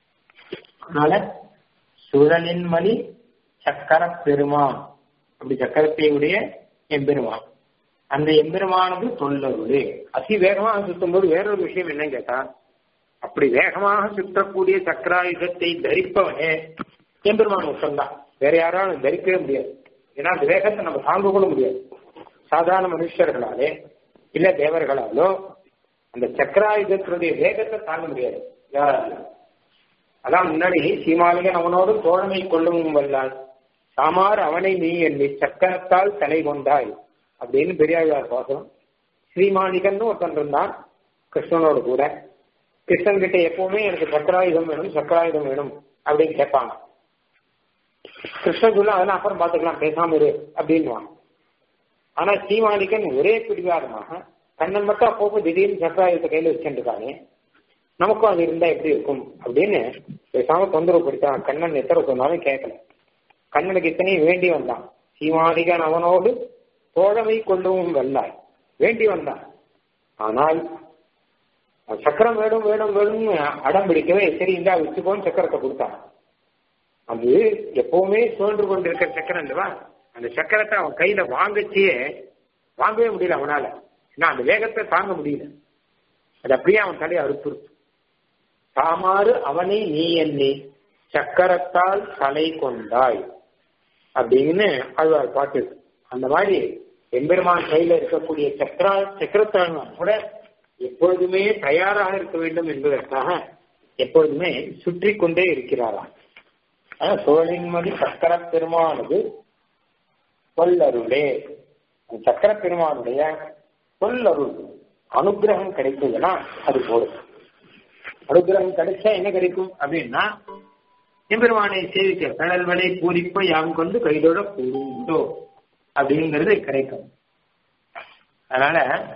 அதனால சுழலின் மணி சக்கர பெருமான் அப்படி சக்கரத்தையுடைய எம்பெருமான் அந்த எம்பெருமானது தொல்லருளே அதி வேகமாக சுத்தும் போது வேறொரு விஷயம் என்னன்னு கேட்டா அப்படி வேகமாக சுற்றக்கூடிய சக்கராயுதத்தை தரிப்பவனே எம்பெருமான் ஒருத்தந்தான் வேற யாராலும் தரிக்கவே முடியாது ஏன்னா அந்த வேகத்தை நம்ம தாங்க கூட முடியாது சாதாரண மனுஷர்களாலே இல்ல தேவர்களாலோ அந்த சக்கராயுதத்தினுடைய வேகத்தை தாங்க முடியாது யாராலும் அதான் முன்னாடி சீமாலிகன் அவனோடு தோழமை கொள்ளவும் வல்லான் சாமார் அவனை நீ எண்ணி சக்கரத்தால் தலை கொண்டாய் அப்படின்னு பெரியாழ்வார் பாசனம் ஸ்ரீமாலிகன் ஒருத்தன் இருந்தான் கிருஷ்ணனோடு கூட கிருஷ்ணன் கிட்ட எப்பவுமே எனக்கு சக்கராயுதம் வேணும் சக்கராயுதம் வேணும் அப்படின்னு கேட்பாங்க கிருஷ்ணன் சொல்ல அதெல்லாம் அப்புறம் பார்த்துக்கலாம் பேசாம இரு அப்படின்வான் ஆனா ஸ்ரீமாலிகன் ஒரே பிடிவாதமாக கண்ணன் மட்டும் அப்பப்போ திடீர்னு சக்கராயுதத்தை கையில வச்சுருக்காங்க நமக்கும் அது இருந்தா எப்படி இருக்கும் அப்படின்னு பேசாம தொந்தரவு படுத்தான் கண்ணன் எத்தனை சொன்னாலும் கேட்கல கண்ணனுக்கு இத்தனையும் வேண்டி வந்தான் சீமானிகன் அவனோடு தோழமை கொள்ளவும் வல்லாய் வேண்டி வந்தான் ஆனால் சக்கரம் வேணும் வேணும் வேணும்னு அடம் பிடிக்கவே சரி இந்தா வச்சுக்கோன்னு சக்கரத்தை கொடுத்தான் அது எப்பவுமே சுழன்று கொண்டிருக்கிற சக்கரம் இல்லவா அந்த சக்கரத்தை அவன் கையில வாங்கச்சியே வாங்கவே முடியல அவனால ஏன்னா அந்த வேகத்தை தாங்க முடியல அது அப்படியே அவன் தலையை அறுத்துருச்சு தாமாறு அவனை நீ எண்ணி சக்கரத்தால் தலை கொண்டாய் அப்படின்னு அழ்வார் பாட்டு அந்த மாதிரி எம்பெருமான் கையில இருக்கக்கூடிய சக்கரா சக்கரத்தான் கூட எப்பொழுதுமே தயாராக இருக்க வேண்டும் என்பதற்காக எப்பொழுதுமே சுற்றி கொண்டே இருக்கிறாராம் சோழின்மதி சக்கர பெருமானது சொல்லருளே சக்கர பெருமானுடைய சொல்லருள் அனுகிரகம் கிடைக்குதுன்னா அது போதும் அனுகிரகம் கிடைச்சா என்ன கிடைக்கும் அப்படின்னா எம்பெருமானை சேவிக்க கடல் வலை பூரிப்ப யாம் கொண்டு கைதோட கூடுண்டோ அப்படிங்கிறது கிடைக்கும் அதனால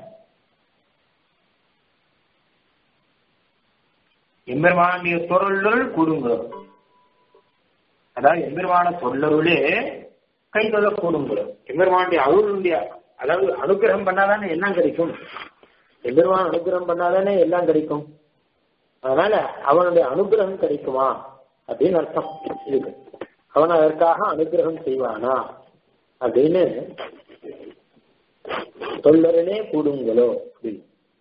எம்பெருமானுடைய பொருளுள் கூடுங்களோ அதாவது எம்பெருமான சொல்லருளே கைதொழ கூடுங்களோ எம்பெருமானுடைய அருளுடைய அதாவது அனுகிரகம் பண்ணாதானே எல்லாம் கிடைக்கும் எம்பெருமான் அனுகிரகம் பண்ணாதானே எல்லாம் கிடைக்கும் அதனால அவனுடைய அனுகிரகம் கிடைக்குமா அப்படின்னு அர்த்தம் இருக்கு அவன் அதற்காக அனுகிரகம் செய்வானா அப்படின்னு சொல்லரனே கூடுங்களோ அப்படின்னு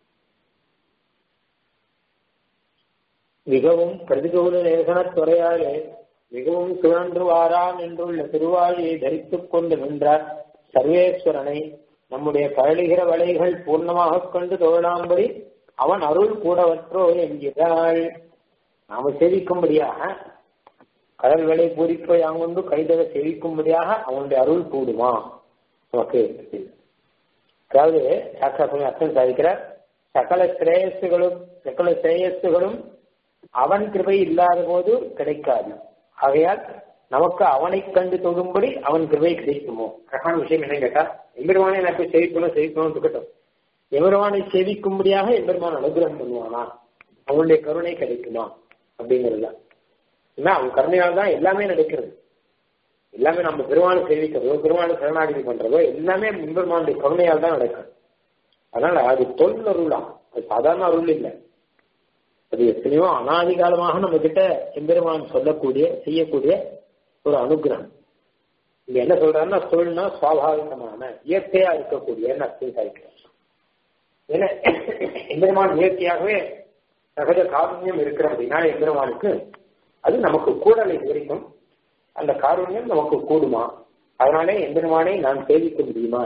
மிகவும் பிரதிகூல நேசனத் துறையாலே மிகவும் சுழன்று வாரான் என்றுள்ள திருவாழியை தரித்துக் கொண்டு நின்றார் சர்வேஸ்வரனை நம்முடைய பழகுகிற வலைகள் பூர்ணமாக கொண்டு தொழலாம்படி அவன் அருள் கூடவற்றோ என்கிறாள் நாம சேவிக்கும்படியாக கடல் வேலை பூரிப்பை அங்கொண்டு கைதழ சேவிக்கும்படியாக அவனுடைய அருள் கூடுமா நமக்கு அதாவது சாஸ்திரம் அர்த்தம் சாதிக்கிறார் சகல சிரேயஸுகளும் சகல சிரேயஸுகளும் அவன் கிருபை இல்லாத போது கிடைக்காது ஆகையால் நமக்கு அவனை கண்டு தொழும்படி அவன் கிருபை கிடைக்குமோ அழகான விஷயம் என்ன கேட்டா எம்பெருமானை எனக்கு சேவிக்கணும் சேவிக்கணும் இருக்கட்டும் எம்பெருமானை சேவிக்கும்படியாக எம்பெருமான் அனுகிரகம் பண்ணுவானா அவனுடைய கருணை கிடைக்குமா அப்படிங்கிறது ஏன்னா அவன் கருணையால் தான் எல்லாமே நடக்கிறது எல்லாமே நம்ம பெருமானை சேவிக்கிறதோ பெருமானை சரணாகதி பண்றதோ எல்லாமே எம்பெருமானுடைய கருணையால் தான் நடக்கும் அதனால அது தொல்லருளாம் அது சாதாரண அருள் இல்லை அது எத்தனையோ அனாதிகாலமாக நம்ம கிட்ட எம்பெருமான் சொல்லக்கூடிய செய்யக்கூடிய ஒரு அனுகிரகம் இங்க என்ன சொல்றாருன்னா தொழில்னா சுவாபாவிகமான இயற்கையா இருக்கக்கூடிய அர்த்தம் சாய்க்கிறேன் ஏன்னா எம்பெருமான் இயற்கையாகவே சகஜ காருண்யம் இருக்கிற அப்படின்னா எம்பெருமானுக்கு அது நமக்கு கூடலை வரைக்கும் அந்த காருண்யம் நமக்கு கூடுமா அதனாலே எம்பெருமானை நான் சேவிக்க முடியுமா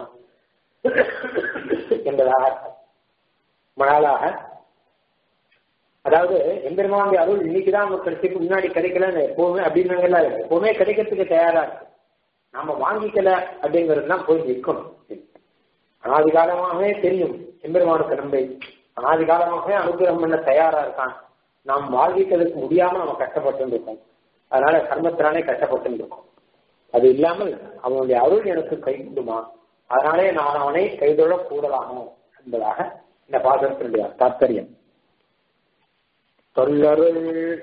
என்பதாக மணாலாக அதாவது எம்பெருமானுடைய அருள் இன்னைக்குதான் நமக்கு கிடைச்சிருக்கு முன்னாடி கிடைக்கலன்னு எப்பவுமே அப்படின்னு எல்லாம் இல்லை எப்பவுமே கிடைக்கிறதுக்கு தயாரா இருக்கு நாம வாங்கிக்கல அப்படிங்கிறது தான் போய் நிற்கணும் அனாதி காலமாகவே தெரியும் எம்பெருமானுக்கு நம்பை அனாதி காலமாகவே அனுகிரகம் பண்ண தயாரா இருக்கான் நாம் வாழ்விக்கிறதுக்கு முடியாம நம்ம கஷ்டப்பட்டு இருக்கோம் அதனால கர்மத்தினாலே கஷ்டப்பட்டு இருக்கோம் அது இல்லாமல் அவனுடைய அருள் எனக்கு கைவிடுமா அதனாலே நான் அவனை கைதொழ கூடலாமோ என்பதாக இந்த பாசத்தினுடைய தாற்பயம் தொல்லருள்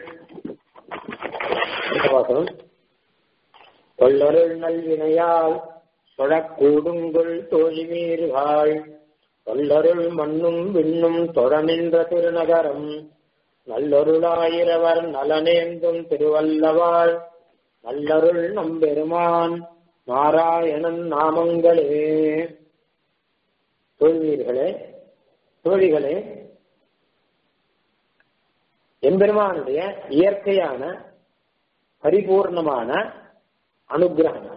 பாசனம் தொல்லருள் நல்வினையால் சொழக்கூடுங்குள் தோழிமீர்கள் தொல்லருள் மண்ணும் விண்ணும் தொடனின்ற திருநகரம் நல்லொருளாயிரவர் நலனேந்தும் திருவல்லவாள் நல்லருள் நம்பெருமான் நாராயணன் நாமங்களே தோல்வீர்களே தோழிகளே எம்பெருமானுடைய இயற்கையான பரிபூர்ணமான அனுகிரகம்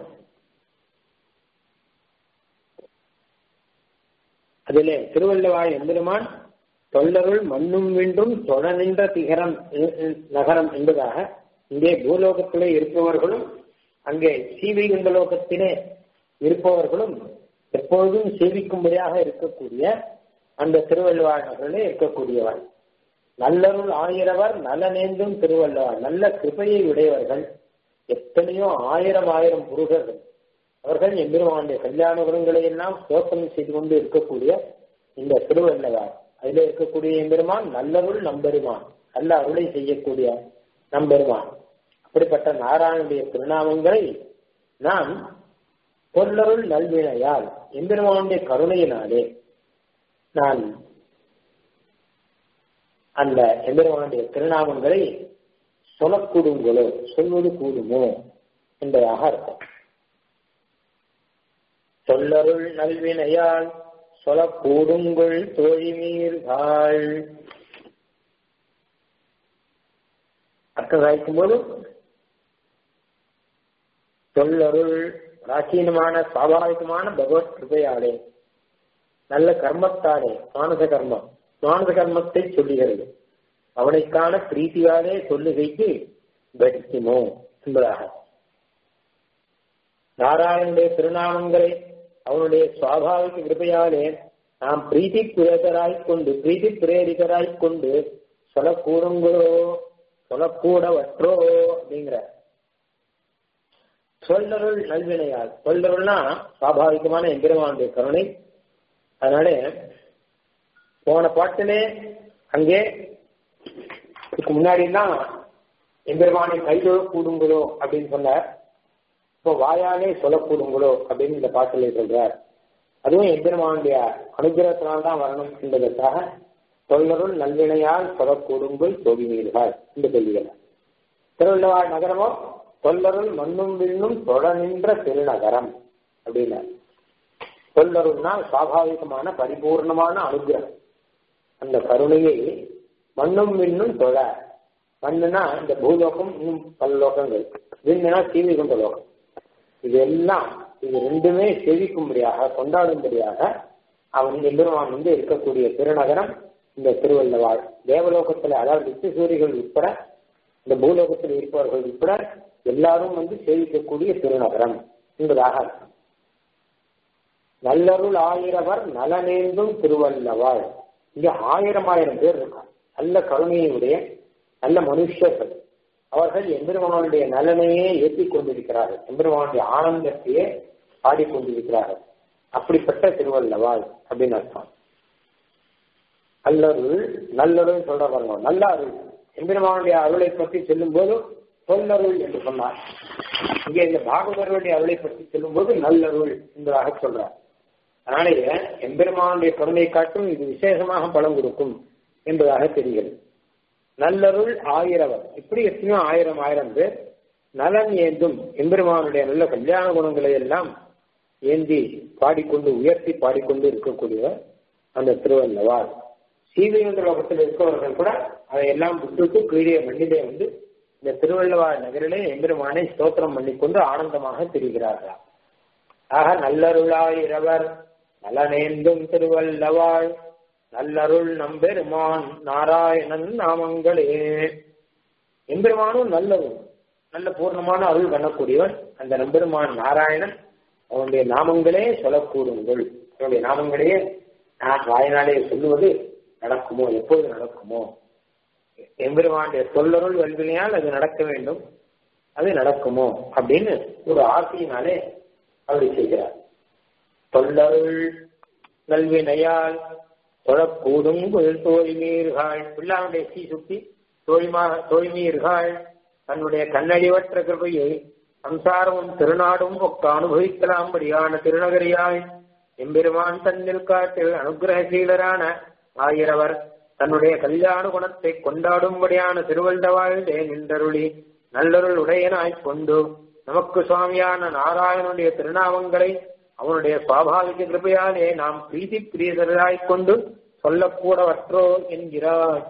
அதிலே திருவள்ளுவாய் எம்பெருமான் தொல்லருள் மண்ணும் விண்டும் தொட நின்ற திகரம் நகரம் என்பதாக இங்கே பூலோகத்திலே இருப்பவர்களும் அங்கே சீவைகுண்ட லோகத்திலே இருப்பவர்களும் எப்பொழுதும் சேவிக்கும்படியாக இருக்கக்கூடிய அந்த திருவள்ளுவார் நகரிலே இருக்கக்கூடியவர் நல்லருள் ஆயிரவர் நலனேந்தும் திருவள்ளுவார் நல்ல கிருபையை உடையவர்கள் எத்தனையோ ஆயிரம் ஆயிரம் புருஷர்கள் அவர்கள் எம்பெருமானுடைய கல்யாண குணங்களை எல்லாம் சோசனம் செய்து கொண்டு இருக்கக்கூடிய இந்த திருவள்ளுவார் அதில் இருக்கக்கூடிய எம்பெருமான் நல்லருள் நம்பெருமான் நல்ல அருளை செய்யக்கூடிய நம்பெருமான் அப்படிப்பட்ட நாராயணுடைய திருநாமங்களை நான் பொருளருள் நல்வினையால் எம்பெருமானுடைய கருணையினாலே நான் அந்த எம்பெருமானுடைய திருநாமங்களை சொல்லக்கூடுங்களோ சொல்வது கூடுமோ என்பதாக அர்த்தம் சொல்லருள் நல்வினையால் சொல்லக்கூடுங்கள் தோழிமீர்கள் அர்த்தம் சாய்க்கும் போது சொல்லருள் பிராச்சீனமான சுவாபாவிகமான பகவத் கிருபையாலே நல்ல கர்மத்தாலே மானச கர்மம் மானச கர்மத்தை சொல்லுகிறது அவனைக்கான பிரீத்தியாலே சொல்லுகைக்கு கடிக்குமோ என்பதாக நாராயணனுடைய திருநாமங்களை அவனுடைய சுவாபாவிக கிருபையாலே நாம் பிரீத்தி பிரேதராய்க் கொண்டு பிரீத்தி பிரேரிதராய்க் கொண்டு சொல்லக்கூடுங்களோ சொல்லக்கூடவற்றோ அப்படிங்கிற சொல்லருள் நல்வினையால் சொல்லருள்னா சுவாபாவிகமான எம்பெருமானுடைய கருணை அதனால போன பாட்டிலே அங்கே இதுக்கு முன்னாடி தான் எம்பெருமானை கைதொழ கூடுங்களோ அப்படின்னு சொன்னார் இப்போ வாயாலே சொல்லக்கூடுங்களோ அப்படின்னு இந்த பாட்டிலே சொல்றார் அதுவும் எம்பெருமானுடைய அனுகிரகத்தினால்தான் வரணும் என்பதற்காக தொல்லருள் நல்வினையால் சொல்லக்கூடுங்கள் தொகுவீர்கள் என்று சொல்லுகிறார் திருவள்ளுவார் நகரமோ தொல்லருள் மண்ணும் விண்ணும் தொட நின்ற திருநகரம் அப்படின்னா தொல்லருள்னா சுவாபாவிகமான பரிபூர்ணமான அனுகிரகம் அந்த கருணையை மண்ணும் விண்ணும் தொழ மண்ணுனா இந்த பூலோகம் இன்னும் பல லோகங்கள் விண்ணுனா தீவி கொண்ட லோகம் இது எல்லாம் இது ரெண்டுமே செவிக்கும்படியாக கொண்டாடும்படியாக அவன் எம்பெருமான் வந்து இருக்கக்கூடிய திருநகரம் இந்த திருவள்ளவாள் தேவலோகத்துல அதாவது நித்திசூரிகள் உட்பட இந்த பூலோகத்தில் இருப்பவர்கள் உட்பட எல்லாரும் வந்து சேவிக்கக்கூடிய திருநகரம் என்பதாக அர்த்தம் நல்லருள் ஆயிரவர் நலனேந்தும் திருவள்ளவாள் இங்க ஆயிரம் ஆயிரம் பேர் இருக்காங்க நல்ல கருணையுடைய நல்ல மனுஷர்கள் அவர்கள் எம்பெருமானுடைய நலனையே ஏற்றிக் கொண்டிருக்கிறார்கள் எம்பெருமானுடைய ஆனந்தத்தையே பாடிக்கொண்டிருக்கிறார்கள் அப்படிப்பட்ட திருவள்ளவாள் அப்படின்னு அர்த்தம் நல்லருள் நல்லருள் சொல்ற பாருங்க நல்ல அருள் எம்பெருமானுடைய அருளை பற்றி சொல்லும் போது சொல்லருள் என்று சொன்னார் இங்கே இந்த பாகவதர்களுடைய அருளை பற்றி சொல்லும் போது நல்லருள் என்பதாக சொல்றார் அதனால எம்பெருமானுடைய கருணை காட்டும் இது விசேஷமாக பலம் கொடுக்கும் என்பதாக தெரிகிறது நல்லருள் ஆயிரவர் இப்படி எத்தனையோ ஆயிரம் ஆயிரம் பேர் நலன் ஏந்தும் எம்பெருமானுடைய நல்ல கல்யாண குணங்களை எல்லாம் ஏந்தி பாடிக்கொண்டு உயர்த்தி பாடிக்கொண்டு இருக்கக்கூடியவர் அந்த திருவள்ளவார் சீதையந்திர லோகத்தில் இருக்கவர்கள் கூட அதையெல்லாம் விட்டுட்டு கீழே மண்ணிலே வந்து இந்த திருவள்ளுவார் நகரிலே எம்பெருமானை ஸ்தோத்திரம் பண்ணிக்கொண்டு ஆனந்தமாக திரிகிறார்களாம் ஆக நல்லருளாயிரவர் நலனேந்தும் திருவல்லவாள் நல்லருள் நம்பெருமான் நாராயணன் நாமங்களே எம்பெருமானும் நல்லவன் நல்ல பூர்ணமான அருள் பண்ணக்கூடியவன் அந்த நம்பெருமான் நாராயணன் அவனுடைய நாமங்களே சொல்லக்கூடுங்கள் அவனுடைய நாமங்களே நான் வாயினாலே சொல்லுவது நடக்குமோ எப்போது நடக்குமோ எம்பெருமானுடைய சொல்லருள் வல்வினையால் அது நடக்க வேண்டும் அது நடக்குமோ அப்படின்னு ஒரு ஆசையினாலே அப்படி செய்கிறார் தொல்லருள் நல்வினையால் தொழக்கூடும் தோழிமீர்கள் பிள்ளாவுடைய சீ சுத்தி தோழிமா தோழிமீர்கள் தன்னுடைய கண்ணழிவற்ற கிருபையை சம்சாரமும் திருநாடும் ஒக்க அனுபவிக்கலாம்படியான திருநகரியாய் எம்பெருமான் தன்னில் காட்டில் அனுகிரகசீலரான ஆயிரவர் தன்னுடைய கல்யாண குணத்தை கொண்டாடும்படியான திருவள்ளவாழ்ந்தே நின்றருளி நல்லருள் உடையனாய்க் கொண்டு நமக்கு சுவாமியான நாராயணனுடைய திருநாமங்களை அவனுடைய சுவாபாவிக கிருபையாலே நாம் பிரீதி பிரியதராய்க் கொண்டு சொல்லக்கூடவற்றோ என்கிறார்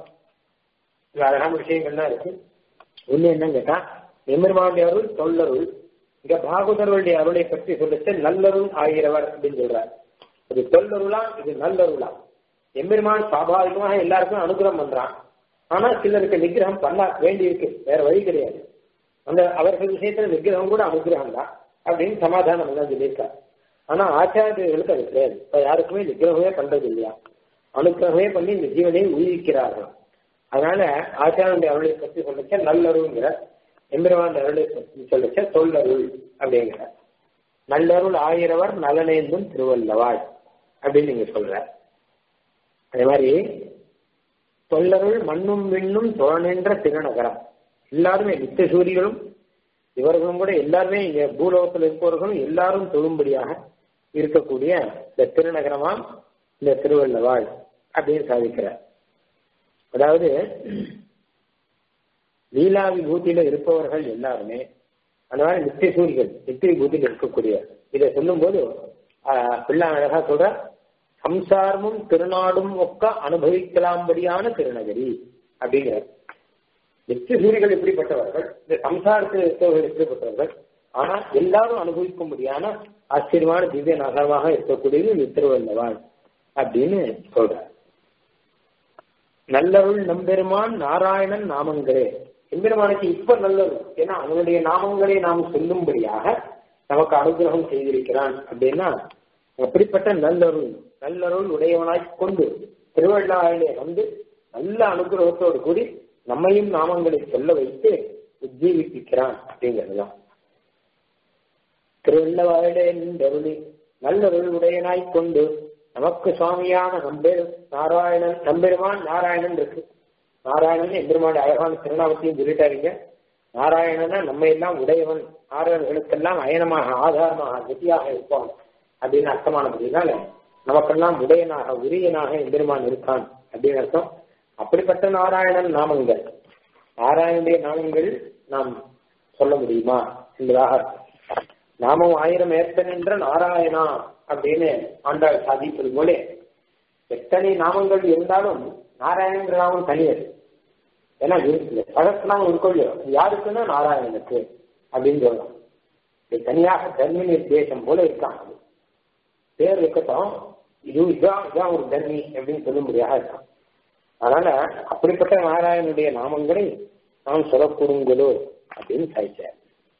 இது அழகான விஷயங்கள்லாம் இருக்கு ஒண்ணு என்னன்னு கேட்டா எம்பெருமானுடைய அருள் தொல்லருள் இங்க பாகுதருடைய அருளை பற்றி சொல்லிச்சு நல்லருள் ஆகிறவர் அப்படின்னு சொல்றார் இது தொல்லருளா இது நல்லருளா எம்பெருமான் சுவாபாவிகமாக எல்லாருக்கும் அனுகிரகம் பண்றான் ஆனா சிலருக்கு நிகிரகம் பண்ண வேண்டி இருக்கு வேற வழி கிடையாது அந்த அவர்கள் விஷயத்துல நிகிரகம் கூட அனுகிரகம் தான் அப்படின்னு சமாதானம் எல்லாம் சொல்லியிருக்காரு ஆனா ஆச்சாரியர்களுக்கு அது கிடையாது இப்ப யாருக்குமே நிகிரகமே பண்றது இல்லையா அனுகிரகமே பண்ணி இந்த ஜீவனை உயிரிக்கிறார்கள் அதனால ஆச்சாரனுடைய அருளை பற்றி சொல்லிச்ச நல்லருங்கிற எம்பெருமான் அருளை பற்றி சொல்லிச்ச சொல்லருள் அப்படிங்கிற நல்லருள் ஆயிரவர் நலனேந்தும் திருவல்லவாள் அப்படின்னு நீங்க சொல்ற அதே மாதிரி தொல்லருள் மண்ணும் விண்ணும் தோழனென்ற திருநகரம் எல்லாருமே நித்திய சூரிகளும் இவர்களும் கூட எல்லாருமே இங்க பூலோகத்தில் இருப்பவர்களும் எல்லாரும் தொழும்படியாக இருக்கக்கூடிய இந்த திருநகரமாம் இந்த திருவள்ளவாள் அப்படின்னு சாதிக்கிறார் அதாவது லீலா விபூதியில இருப்பவர்கள் எல்லாருமே அந்த மாதிரி நித்திய சூரிகள் நித்திய விபூதியில் இருக்கக்கூடிய இதை சொல்லும் போது பிள்ளை அழகா சொல்ற சம்சாரமும் திருநாடும் ஒக்க அனுபவிக்கலாம்படியான திருநகரி அப்படிங்கிற நித்திய சூரிகள் எப்படிப்பட்டவர்கள் இந்த சம்சாரத்தில் இருப்பவர்கள் எப்படிப்பட்டவர்கள் ஆனா எல்லாரும் அனுபவிக்கும்படியான ஆச்சரியமான திவ்ய நகரமாக இருக்கக்கூடியது இந்த திருவள்ளவான் அப்படின்னு சொல்றார் நல்லருள் நம்பெருமான் நாராயணன் நாமங்களே எம்பெருமானுக்கு இப்ப நல்லருள் ஏன்னா அவனுடைய நாமங்களை நாம் சொல்லும்படியாக நமக்கு அனுகிரகம் செய்திருக்கிறான் அப்படின்னா அப்படிப்பட்ட நல்லருள் நல்லருள் உடையவனாய் கொண்டு திருவள்ளாயிலே வந்து நல்ல அனுகிரகத்தோடு கூடி நம்மையும் நாமங்களை சொல்ல வைத்து உஜ்ஜீவிப்பிக்கிறான் அப்படிங்கிறதுதான் திருவள்ளவாயிலே நின்றருளி நல்லருள் உடையனாய் கொண்டு நமக்கு சுவாமியான நம்பெரு நாராயணன் நம்பெருமான் நாராயணன் இருக்கு நாராயணன் எம்பெருமான் அழகான திருநாமத்தையும் சொல்லிட்டாருங்க நாராயணனா நம்ம எல்லாம் உடையவன் நாராயணர்களுக்கெல்லாம் அயனமாக ஆதாரமாக கதியாக இருப்பான் அப்படின்னு அர்த்தமானபடினால நமக்கெல்லாம் உடையனாக உரியனாக எம்பெருமான் இருக்கான் அப்படின்னு அர்த்தம் அப்படிப்பட்ட நாராயணன் நாமங்கள் நாராயணனுடைய நாமங்கள் நாம் சொல்ல முடியுமா என்பதாக நாமம் ஆயிரம் ஏற்பன் என்ற நாராயணா அப்படின்னு ஆண்டாள் சாதிப்பது போல எத்தனை நாமங்கள் இருந்தாலும் நாராயணன்ற நாமம் தனியது ஏன்னா சகஸ்நாமம் இருக்கொள்ளோ யாருக்குன்னா நாராயணனுக்கு அப்படின்னு சொல்லலாம் இது தனியாக தர்ம நிர்தேசம் போல இருக்கான் பேர் இருக்கட்டும் இது இதான் இதான் ஒரு தர்மி அப்படின்னு சொல்லும்படியாக இருக்கான் அதனால அப்படிப்பட்ட நாராயணனுடைய நாமங்களை நாம் சொல்லக்கூடுங்களோ அப்படின்னு சாய்ச்சார்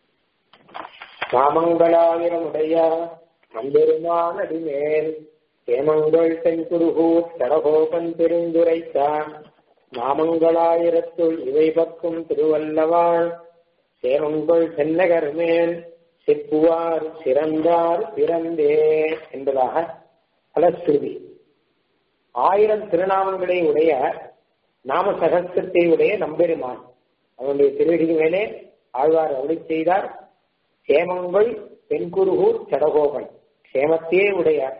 நாமங்களாயிரமுடைய நம்பெருமான அடிமேல் சேமங்கள் தென்குருகூர் சடகோபன் பெருந்துரைத்தான் நாமங்களாயிரத்துள் இவை பக்கும் திருவல்லவாள் சேமங்கள் சென்னகர் மேல் செப்புவார் சிறந்தார் பிறந்தே என்பதாக பலஸ்ருதி ஆயிரம் திருநாமங்களை உடைய நாம சகஸ்திரத்தை உடைய நம்பெருமான் அவனுடைய திருவடிக்கு மேலே ஆழ்வார் அருளி செய்தார் சேமங்கள் தென்குருகூர் சடகோபன் சேமத்தையே உடைய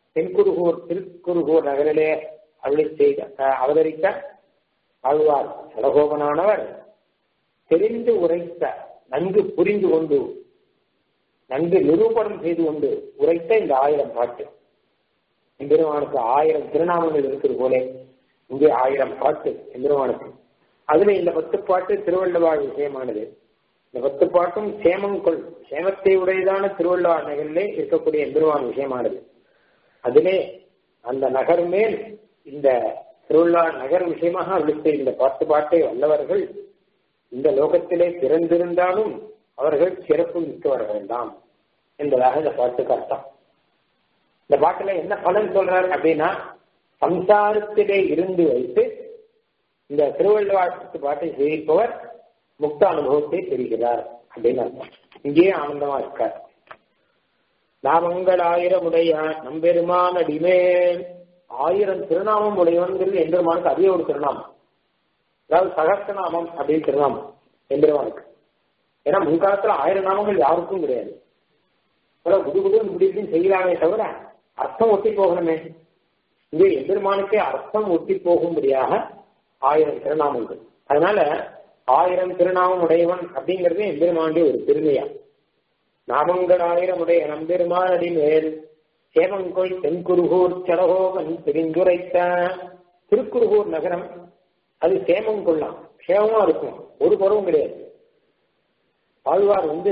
தென்குருகூர் திருக்குருகூர் நகரிலே அருளி செய்த அவதரித்த ஆழ்வார் சடகோபனானவர் தெரிந்து உரைத்த நன்கு புரிந்து கொண்டு நன்கு நிரூபணம் செய்து கொண்டு உரைத்த இந்த ஆயிரம் பாட்டு எம்பெருமானுக்கு ஆயிரம் திருநாமங்கள் இருக்கிறது போலே இங்கே ஆயிரம் பாட்டு எம்பெருமானுக்கு அதுல இந்த பத்து பாட்டு திருவள்ளுவாழ் விஷயமானது இந்த பத்து பாட்டும் சேமங்கொள் சேமத்தை உடையதான திருவள்ளுவார் நகரிலே இருக்கக்கூடிய எம்பெருமான் விஷயமானது அதிலே அந்த நகர் மேல் இந்த திருவள்ளுவார் நகர் விஷயமாக அளித்த இந்த பாட்டு பாட்டை வல்லவர்கள் இந்த லோகத்திலே பிறந்திருந்தாலும் அவர்கள் சிறப்பு மிக்கவர்கள் தான் என்பதாக இந்த பாட்டுக்கு அர்த்தம் இந்த பாட்டுல என்ன பலன் சொல்றார் அப்படின்னா சம்சாரத்திலே இருந்து வைத்து இந்த திருவள்ளுவாட்டு பாட்டை செய்விப்பவர் முக்த அனுபவத்தை பெறுகிறார் அப்படின்னு அர்த்தம் இங்கேயே ஆனந்தமா இருக்கார் நாமங்கள் ஆயிரம் உடைய நம்பெருமான அடிமேல் ஆயிரம் திருநாமம் உடையவன்கிறது எம்பெருமானுக்கு அதே ஒரு திருநாமம் அதாவது சகஸ்திரநாமம் அப்படின்னு திருநாமம் எம்பெருமானுக்கு ஏன்னா முன்காலத்துல ஆயிரம் நாமங்கள் யாருக்கும் கிடையாது புது புது இப்படி இப்படின்னு செய்யலாமே தவிர அர்த்தம் ஒட்டி போகணுமே இங்கே எம்பெருமானுக்கே அர்த்தம் ஒட்டி போகும்படியாக ஆயிரம் திருநாமங்கள் அதனால ஆயிரம் திருநாமம் உடையவன் அப்படிங்கிறது எம்பெருமானுடைய ஒரு பெருமையா நாமங்கள் ஆயிரம் உடைய நம்பெருமான் அடிமேல் சேமங்கோய் தென்குருகூர் சடகோகன் தெரிந்துரைத்த திருக்குருகூர் நகரம் அது சேமங்கொள்ளலாம் சேமமா இருக்கும் ஒரு குறவும் கிடையாது ஆழ்வார் வந்து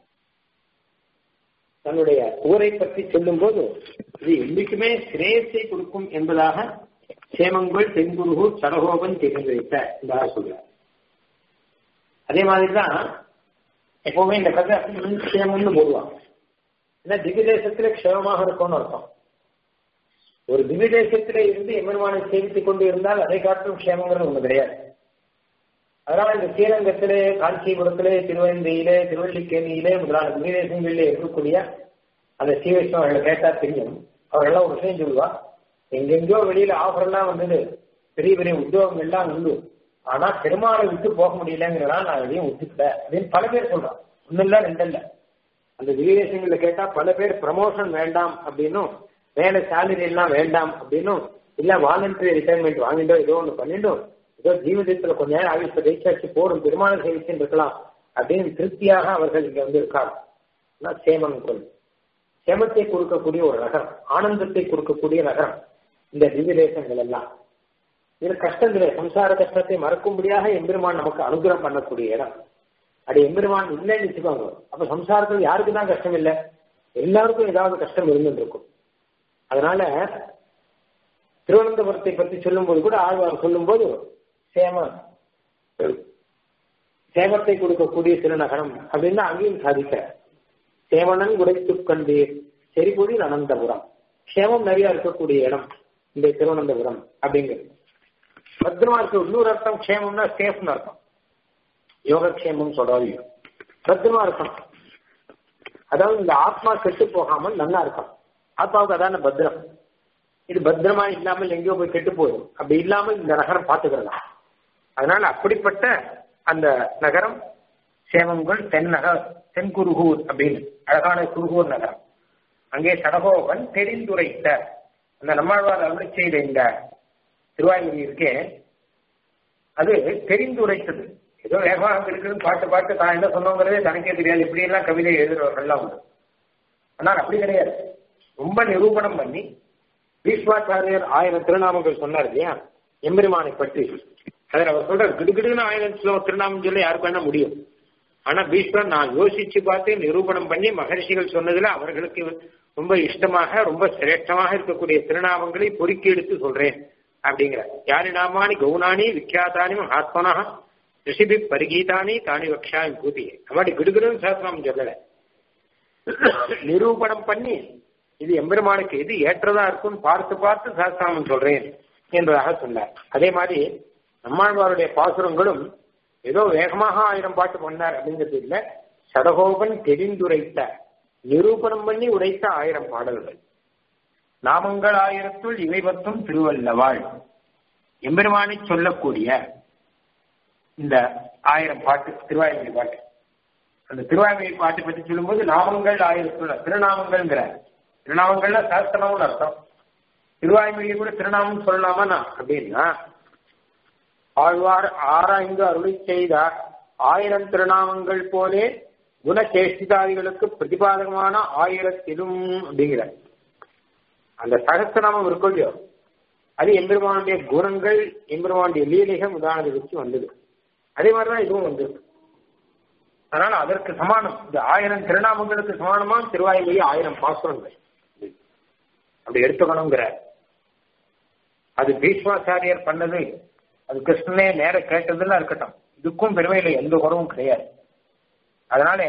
தன்னுடைய ஊரை பற்றி சொல்லும் போது இது என்றைக்குமே சிரேயத்தை கொடுக்கும் என்பதாக சேமங்கோள் தென்குருகூர் சடகோபன் தெரிந்து வைத்த என்பதாக சொல்றார் அதே மாதிரிதான் எப்பவுமே இந்த கதை சேமம்னு போடுவாங்க ஏன்னா திவ்ய தேசத்துல க்ஷேமமாக இருக்கும்னு அர்த்தம் ஒரு திவ்ய தேசத்திலே இருந்து எம்பெருமானை சேமித்துக் கொண்டு இருந்தால் அதை காட்டும் க்ஷேமங்கிறது ஒண்ணு கிடையாது அதனால இந்த ஸ்ரீரங்கத்திலே காஞ்சிபுரத்திலே திருவந்தியிலே திருவள்ளிக்கேணியிலே முதலான திவ்ய தேசங்களிலே இருக்கக்கூடிய அந்த ஸ்ரீவைஷ்ணவ அவர்களை கேட்டா தெரியும் அவர்கள்லாம் ஒரு விஷயம் சொல்லுவா எங்கெங்கயோ வெளியில ஆஃபர் எல்லாம் வந்தது பெரிய பெரிய உத்தியோகம் எல்லாம் உண்டு ஆனா பெருமாளை விட்டு போக முடியலங்கிறதா நான் எதையும் விட்டுக்கல அப்படின்னு பல பேர் சொல்றான் ஒன்னும் இல்ல ரெண்டு இல்ல அந்த விவேசங்கள்ல கேட்டா பல பேர் ப்ரமோஷன் வேண்டாம் அப்படின்னும் வேலை சேலரி எல்லாம் வேண்டாம் அப்படின்னும் இல்ல வாலண்டரி ரிட்டைர்மெண்ட் வாங்கிட்டோ ஏதோ ஒண்ணு பண்ணிட்டோம் ஏதோ ஜீவிதத்துல கொஞ்ச நேரம் ஆயுஷ ரீசார்ஜ் போடும் பெருமாளை சேவிச்சுன்னு இருக்கலாம் அப்படின்னு திருப்தியாக அவர்கள் இங்க வந்து இருக்காங்க சேமன் கொள் சேமத்தை கொடுக்கக்கூடிய ஒரு நகரம் ஆனந்தத்தை கொடுக்கக்கூடிய நகரம் இந்த திவ்ய தேசங்கள் எல்லாம் இது கஷ்டங்களே சம்சார கஷ்டத்தை மறக்கும்படியாக எம்பெருமான் நமக்கு அனுகிரகம் பண்ணக்கூடிய இடம் அது எம்பெருமான் இல்லைன்னு வச்சுக்கோங்க அப்ப சம்சாரத்தில் யாருக்கு தான் கஷ்டம் இல்லை எல்லாருக்கும் ஏதாவது கஷ்டம் இருந்துட்டு இருக்கும் அதனால திருவனந்தபுரத்தை பற்றி சொல்லும்போது கூட ஆழ்வார் சொல்லும்போது சேம சேமத்தை கொடுக்கக்கூடிய திருநகரம் அப்படின்னு அங்கேயும் சாதிக்க சேவனன் உடைத்து கண்டீர் செறிபொழில் அனந்தபுரம் சேமம் நிறைய இருக்கக்கூடிய இடம் இந்த திருவனந்தபுரம் அப்படிங்கிறது பத்திரமா இருக்க இன்னொரு அர்த்தம் க்ஷேமம்னா சேஃப்னு அர்த்தம் யோகக்ஷேமம் சொல்றாங்க பத்திரமா இருக்கும் அதாவது இந்த ஆத்மா கெட்டு போகாமல் நல்லா இருக்கும் ஆத்மாவுக்கு அதான பத்திரம் இது பத்திரமா இல்லாமல் எங்கேயோ போய் கெட்டு போயிடும் அப்படி இல்லாமல் இந்த நகரம் பார்த்துக்கிறதா அதனால அப்படிப்பட்ட அந்த நகரம் சேவங்கல் தென் நகர் தென் குருகூர் அப்படின்னு அழகான குருகூர் நகரம் அங்கே சடகோபன் தெரிந்துரைத்த அந்த நம்மாழ்வார் அருளை செய்த இந்த திருவாய்மொழி இருக்கே அது தெரிந்துரைத்தது ஏதோ வேகமாக இருக்குதுன்னு பாட்டு பாட்டு தான் என்ன சொன்னோங்கிறதே தனக்கே தெரியாது இப்படி எல்லாம் கவிதை எழுதுறவர்கள்லாம் உண்டு ஆனால் அப்படி கிடையாது ரொம்ப நிரூபணம் பண்ணி பீஷ்மாச்சாரியர் ஆயிரம் திருநாமங்கள் சொன்னார் இல்லையா எம்பெருமானை பற்றி அதில் அவர் சொல்ற கிடுகிடுன்னு ஆயிரம் திருநாமம் சொல்ல யாருக்கு வேணா முடியும் ஆனா பீஷ்மர் நான் யோசிச்சு பார்த்து நிரூபணம் பண்ணி மகர்ஷிகள் சொன்னதுல அவர்களுக்கு ரொம்ப இஷ்டமாக ரொம்ப சிரேஷ்டமாக இருக்கக்கூடிய திருநாமங்களை பொறுக்கி எடுத்து சொல்றேன் அப்படிங்கிற யானி நாமானி கௌனானி விக்கியாத்தானி மகாத்மனா ரிஷிபி பரிகீதானி தானி வக்ஷாமி பூதி அப்படி கிடுகிடுன்னு சாஸ்திரம் சொல்லல நிரூபணம் பண்ணி இது எம்பெருமானுக்கு எது ஏற்றதா இருக்கும்னு பார்த்து பார்த்து சாஸ்திராமன் சொல்றேன் என்பதாக சொன்னார் அதே மாதிரி நம்மாழ்வாருடைய பாசுரங்களும் ஏதோ வேகமாக ஆயிரம் பாட்டு பண்ணார் அப்படிங்கிறது இல்ல சடகோபன் தெரிந்துரைத்த நிரூபணம் பண்ணி உரைத்த ஆயிரம் பாடல்கள் நாமங்கள் ஆயிரத்துள் இவை பத்தும் திருவல்லவாள் எம்பெருமானை சொல்லக்கூடிய இந்த ஆயிரம் பாட்டு திருவாய்மொழி பாட்டு அந்த திருவாய்மொழி பாட்டு பற்றி சொல்லும்போது நாமங்கள் ஆயிரத்துள்ள திருநாமங்கள்ங்கிற திருநாமங்கள்ல சாஸ்திரம்னு அர்த்தம் திருவாய்மொழியை கூட திருநாமம் சொல்லலாமா நான் அப்படின்னா ஆழ்வார் ஆராய்ந்து அருளி செய்தார் ஆயிரம் திருநாமங்கள் போலே குணசேஷிதாதிகளுக்கு பிரதிபாதகமான ஆயிரத்திலும் அப்படிங்கிற அந்த சகஸ்திரநாமம் இருக்கும் இல்லையோ அது எம்பெருமானுடைய குணங்கள் எம்பெருமானுடைய லீலைகள் உதாரணத்தை வச்சு வந்தது அதே மாதிரிதான் இதுவும் வந்திருக்கு அதனால அதற்கு சமானம் இந்த ஆயிரம் திருநாமங்களுக்கு சமானமா திருவாய்மொழி ஆயிரம் பாசுரங்கள் அப்படி எடுத்துக்கணுங்கிற அது பீஷ்மாச்சாரியர் பண்ணது அது கிருஷ்ணனே நேர கேட்டதெல்லாம் இருக்கட்டும் இதுக்கும் பெருமையில எந்த குறவும் கிடையாது அதனால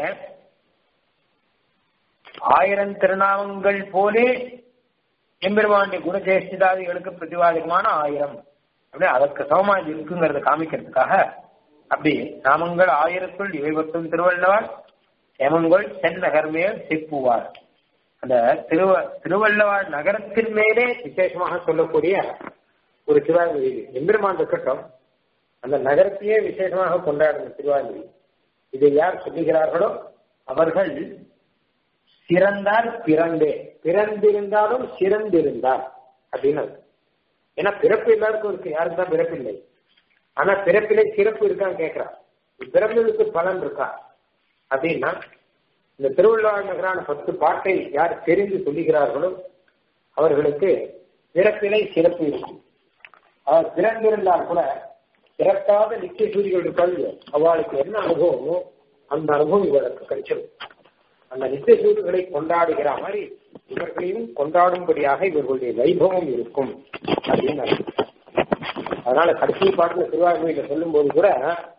ஆயிரம் திருநாமங்கள் போலே எம்பெருமானுடைய குணஜேஷ்டிதாதிகளுக்கு பிரதிவாதகமான ஆயிரம் அப்படி அதற்கு சமமா இது இருக்குங்கிறத காமிக்கிறதுக்காக அப்படி நாமங்கள் ஆயிரத்துள் இவை பத்தும் திருவள்ளுவர் ஏமங்கொள் தென்னகர் மேல் சிப்புவார் அந்த திருவ திருவள்ளுவர் நகரத்தின் மேலே விசேஷமாக சொல்லக்கூடிய ஒரு திருவாய்மொழி இது எம்பெருமான் இருக்கட்டும் அந்த நகரத்தையே விசேஷமாக கொண்டாடுற திருவாய்மொழி இதை யார் சொல்லுகிறார்களோ அவர்கள் சிறந்தார் பிறந்தே பிறந்திருந்தாலும் சிறந்திருந்தார் அப்படின்னு ஏன்னா பிறப்பு எல்லாருக்கும் இருக்கு யாருக்கு தான் பிறப்பு இல்லை ஆனா பிறப்பிலே சிறப்பு இருக்கான்னு கேட்கிறான் பிறந்ததுக்கு பலன் இருக்கா அப்படின்னா இந்த திருவள்ளுவர் நகரான பத்து பாட்டை யார் தெரிந்து சொல்லுகிறார்களோ அவர்களுக்கு பிறப்பிலே சிறப்பு இருக்கும் அவர் பிறந்திருந்தால் கூட பிறக்காத நித்திய சூரிகள் இருக்காள் அவளுக்கு என்ன அனுபவமோ அந்த அனுபவம் இவருக்கு கிடைச்சிடும் அந்த நித்திய சூரியர்களை கொண்டாடுகிற மாதிரி இவர்களையும் கொண்டாடும்படியாக இவர்களுடைய வைபவம் இருக்கும் அப்படின்னு அதனால கடைசி பாட்டுல திருவாரூரில சொல்லும் போது கூட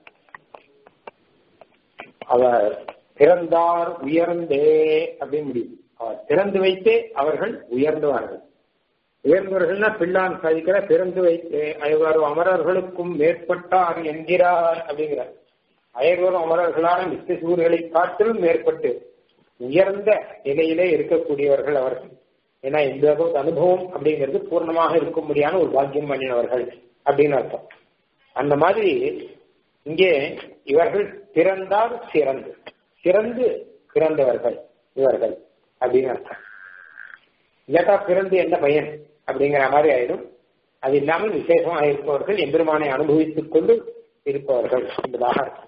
அவர் பிறந்தார் உயர்ந்தே அப்படின்னு முடியும் அவர் திறந்து வைத்தே அவர்கள் உயர்ந்தவார்கள் உயர்ந்தவர்கள்னா பிள்ளான் சாதிக்கிற பிறந்து வைத்தே அயவாறு அமரர்களுக்கும் மேற்பட்டார் என்கிறார் அப்படிங்கிறார் அயர்வரும் அமரர்களான நித்திய சூரியர்களை காட்டிலும் மேற்பட்டு உயர்ந்த நிலையிலே இருக்கக்கூடியவர்கள் அவர்கள் ஏன்னா இந்த அனுபவம் அப்படிங்கிறது பூர்ணமாக இருக்கும்படியான ஒரு பாக்கியம் பண்ணினவர்கள் அப்படின்னு அர்த்தம் அந்த மாதிரி இங்கே இவர்கள் பிறந்தால் சிறந்து சிறந்து பிறந்தவர்கள் இவர்கள் அப்படின்னு அர்த்தம் இல்லாட்டா பிறந்து என்ன பயன் அப்படிங்கிற மாதிரி ஆயிடும் அது இல்லாமல் விசேஷமாக இருப்பவர்கள் எம்பெருமானை அனுபவித்துக் கொண்டு இருப்பவர்கள் என்பதாக அர்த்தம்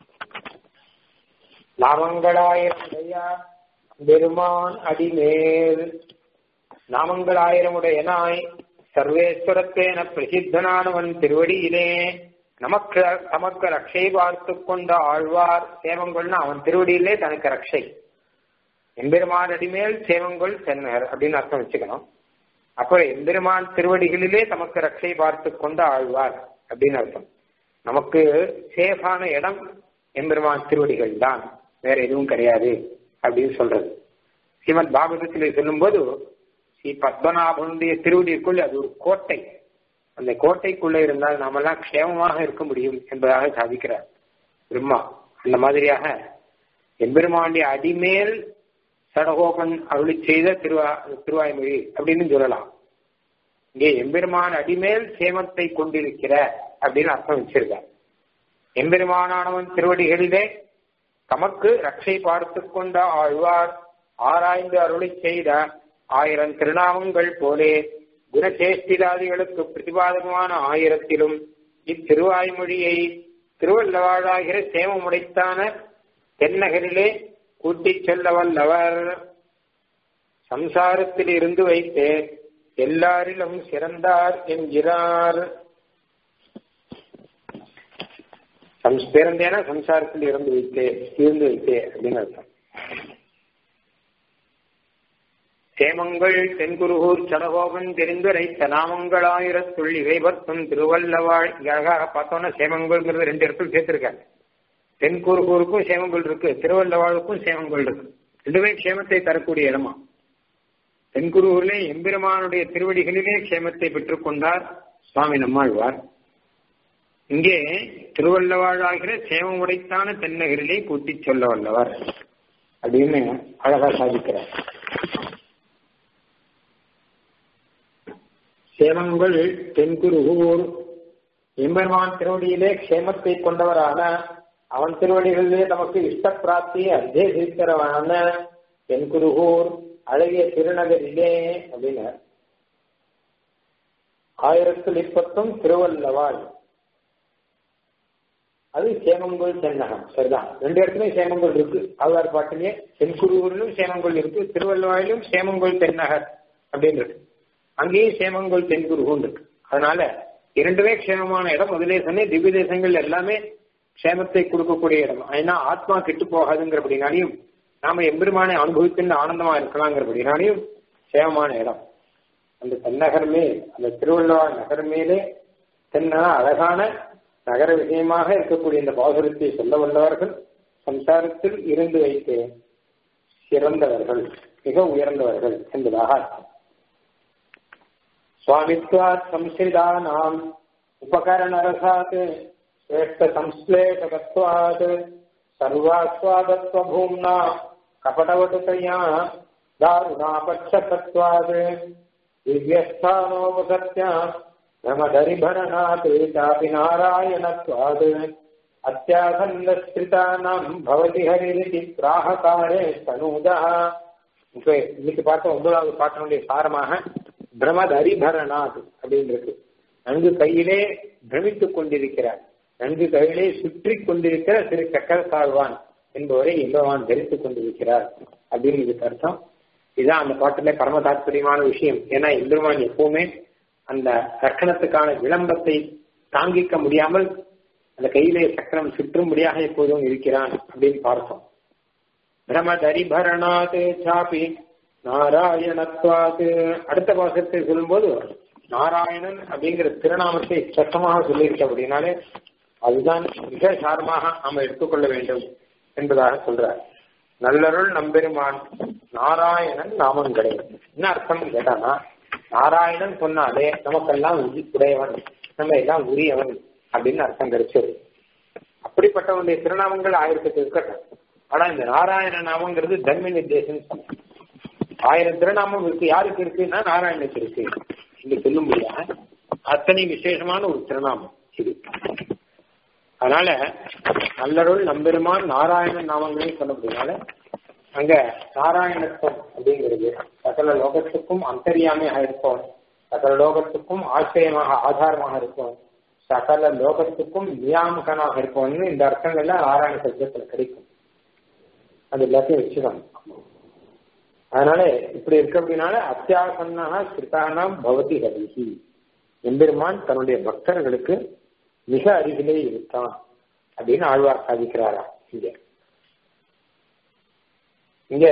நாமங்களாயிரம் ஐயா பெருமான் அடிமேல் நாமங்களாயிரமுடைய நாய் சர்வேஸ்வரத்தேன பிரசித்தனானவன் திருவடியிலே நமக்கு நமக்கு ரட்சை பார்த்து கொண்ட ஆழ்வார் சேவங்கொள்னா அவன் திருவடியிலே தனக்கு ரட்சை எம்பெருமான் அடிமேல் சேவங்கொள் சென்னர் அப்படின்னு அர்த்தம் வச்சுக்கணும் அப்ப எம்பெருமான் திருவடிகளிலே தமக்கு ரட்சை பார்த்து கொண்ட ஆழ்வார் அப்படின்னு அர்த்தம் நமக்கு சேஃபான இடம் எம்பெருமான் திருவடிகள் தான் வேற எதுவும் கிடையாது அப்படின்னு சொல்றது ஸ்ரீமத் பாகவதத்தில் சொல்லும்போது ஸ்ரீ பத்மநாபனுடைய திருவடிக்குள் அது ஒரு கோட்டை அந்த கோட்டைக்குள்ள இருந்தால் நாமெல்லாம் க்ஷேமமாக இருக்க முடியும் என்பதாக சாதிக்கிறார் பிரம்மா அந்த மாதிரியாக எம்பெருமானுடைய அடிமேல் சடகோபன் அருளி செய்த திருவா திருவாய்மொழி அப்படின்னு சொல்லலாம் இங்கே எம்பெருமான் அடிமேல் சேமத்தை கொண்டிருக்கிற அப்படின்னு அர்த்தம் வச்சிருக்கார் எம்பெருமானானவன் திருவடிகளிலே தமக்கு ரட்சை பார்த்து கொண்ட ஆழ்வார் ஆராய்ந்து அருளி செய்த ஆயிரம் திருநாமங்கள் போலே குணசேஷ்டிதாதிகளுக்கு பிரதிபாதகமான ஆயிரத்திலும் இத்திருவாய்மொழியை திருவள்ளவாழாகிற சேமமுடைத்தான தென்னகரிலே கூட்டிச் செல்ல வல்லவர் சம்சாரத்தில் இருந்து வைத்து எல்லாரிலும் சிறந்தார் என்கிறார் பிறந்தேனா சம்சாரத்தில் இருந்து வைத்தே இருந்து வைத்தே அப்படின்னு அர்த்தம் சேமங்கள் தென்குருகூர் சடகோபன் தெரிந்துரைத்த நாமங்களாயிரத்துள் இவை பத்தும் திருவள்ளவாழ் அழகாக பார்த்தோம்னா சேமங்கள்ங்கிறது ரெண்டு இடத்துல சேர்த்திருக்காங்க தென்குருகூருக்கும் சேமங்கள் இருக்கு திருவள்ளவாழுக்கும் சேமங்கள் இருக்கு ரெண்டுமே க்ஷேமத்தை தரக்கூடிய இடமா தென்குருகூரிலே எம்பெருமானுடைய திருவடிகளிலே க்ஷேமத்தை பெற்றுக் கொண்டார் சுவாமி நம்மாழ்வார் இங்கே திருவள்ளவாழாகிற சேமம் உடைத்தான தென்னகரிலே கூட்டிச் சொல்ல வல்லவர் அப்படின்னு அழகா சாதிக்கிறார் சேமங்கள் தென்குருகூர் எம்பெருமான் திருவடியிலே க்ஷேமத்தை கொண்டவரான அவன் திருவடிகளிலே நமக்கு இஷ்ட பிராப்தியை அத்தியசித்தரவான தென்குருகூர் அழகிய திருநகரிலே அப்படின்னு ஆயிரத்தில் இப்பத்தும் திருவல்லவாள் அது சேமங்கோல் தென்னகம் சரிதான் ரெண்டு இடத்துலயும் சேமங்கோல் இருக்கு ஆழ்வார் பாட்டிலேயே தென்குருவூரிலும் சேமங்கோல் இருக்கு திருவள்ளுவாயிலும் சேமங்கோல் தென்னகர் அப்படின்னு இருக்கு அங்கேயும் சேமங்கோல் தென்குருகூன் இருக்கு அதனால இரண்டுமே க்ஷேமமான இடம் முதலே சொன்னேன் திவ்ய தேசங்கள் எல்லாமே க்ஷேமத்தை கொடுக்கக்கூடிய இடம் ஏன்னா ஆத்மா கெட்டு போகாதுங்கிறபடினாலையும் நாம எம்பெருமானை அனுபவித்து ஆனந்தமா இருக்கலாங்கிறபடினாலையும் க்ஷேமமான இடம் அந்த தென்னகர் மேல் அந்த திருவள்ளுவர் நகர் மேலே தென்ன அழகான நகர விஷயமாக இருக்கக்கூடிய இந்த பாசுரத்தை சொல்ல வல்லவர்கள் சம்சாரத்தில் இருந்து வைத்து சிறந்தவர்கள் மிக உயர்ந்தவர்கள் என்பதாக அர்த்தம் சுவாமித்வாத் சம்ஸ்கிருதானாம் உபகரணரசாத் श्रेष्ठ संश्लेषकत्वात् सर्वास्वादत्वभूम्ना कपटवटुतया दारुणापक्षकत्वात् दिव्यस्थानोपसत्य भ्रमधरिभरणात् चापि नारायणत्वात् அத்தியாசந்தஸ்திரிதானாம் பவதி ஹரிதி பிராககாரே தனூதா இப்ப இன்னைக்கு பார்த்த ஒன்பதாவது பாட்டினுடைய சாரமாக பிரமதரிபரணாத் அப்படின்னு இருக்கு நன்கு கையிலே பிரமித்துக் கொண்டிருக்கிறார் நன்கு கையிலே சுற்றி கொண்டிருக்கிற திரு சக்கர சாழ்வான் என்பவரை எம்பவான் தரித்துக் கொண்டிருக்கிறார் அப்படின்னு இதுக்கு அர்த்தம் இதுதான் அந்த பாட்டுல பரம தாத்பரியமான விஷயம் ஏன்னா எம்பெருமான் எப்பவுமே அந்த ரக்கணத்துக்கான விளம்பத்தை தாங்கிக்க முடியாமல் அந்த கையிலே சக்கரம் சுற்றும்படியாக எப்போதும் இருக்கிறான் அப்படின்னு பார்த்தோம் பிரமதரிபரணாத் சாப்பி நாராயணத்வாது அடுத்த பாசத்தை சொல்லும்போது நாராயணன் அப்படிங்கிற திருநாமத்தை சத்தமாக சொல்லியிருக்க அப்படின்னாலே அதுதான் மிக சாரமாக நாம எடுத்துக்கொள்ள வேண்டும் என்பதாக சொல்றார் நல்லருள் நம்பெருமான் நாராயணன் நாமம் கிடையாது என்ன அர்த்தம் கேட்டானா நாராயணன் சொன்னாலே நமக்கெல்லாம் உடையவன் நம்ம எல்லாம் உரியவன் அப்படின்னு அர்த்தம் கிடைச்சது அப்படிப்பட்டவனுடைய திருநாமங்கள் ஆயிரத்துக்கு இருக்கட்டும் ஆனா இந்த நாராயண நாமங்கிறது தர்ம நிர்தேசம் ஆயிரம் திருநாமம் இருக்கு யாருக்கு இருக்குன்னா நாராயணனுக்கு இருக்கு இங்க சொல்லும்படியா அத்தனை விசேஷமான ஒரு திருநாமம் இது அதனால நல்லருள் நம்பெருமான் நாராயணன் நாமங்களையும் சொல்லப்படுறதுனால அங்க நாராயணத்துவம் அப்படிங்கிறது சகல லோகத்துக்கும் அந்தரியாமையாக இருக்கும் சகல லோகத்துக்கும் ஆசிரியமாக ஆதாரமாக இருக்கும் சகல லோகத்துக்கும் நியாமகனாக இருக்கும்னு இந்த அர்த்தங்கள்லாம் நாராயண சப்தத்துல கிடைக்கும் அது எல்லாத்தையும் வச்சுக்கணும் அதனால இப்படி இருக்க அப்படின்னால அத்தியாசன்னா ஸ்ருதானாம் பவதி ஹரிஹி எம்பெருமான் தன்னுடைய பக்தர்களுக்கு மிக அருகிலே இருக்கான் அப்படின்னு ஆழ்வார் சாதிக்கிறாரா இங்க இங்க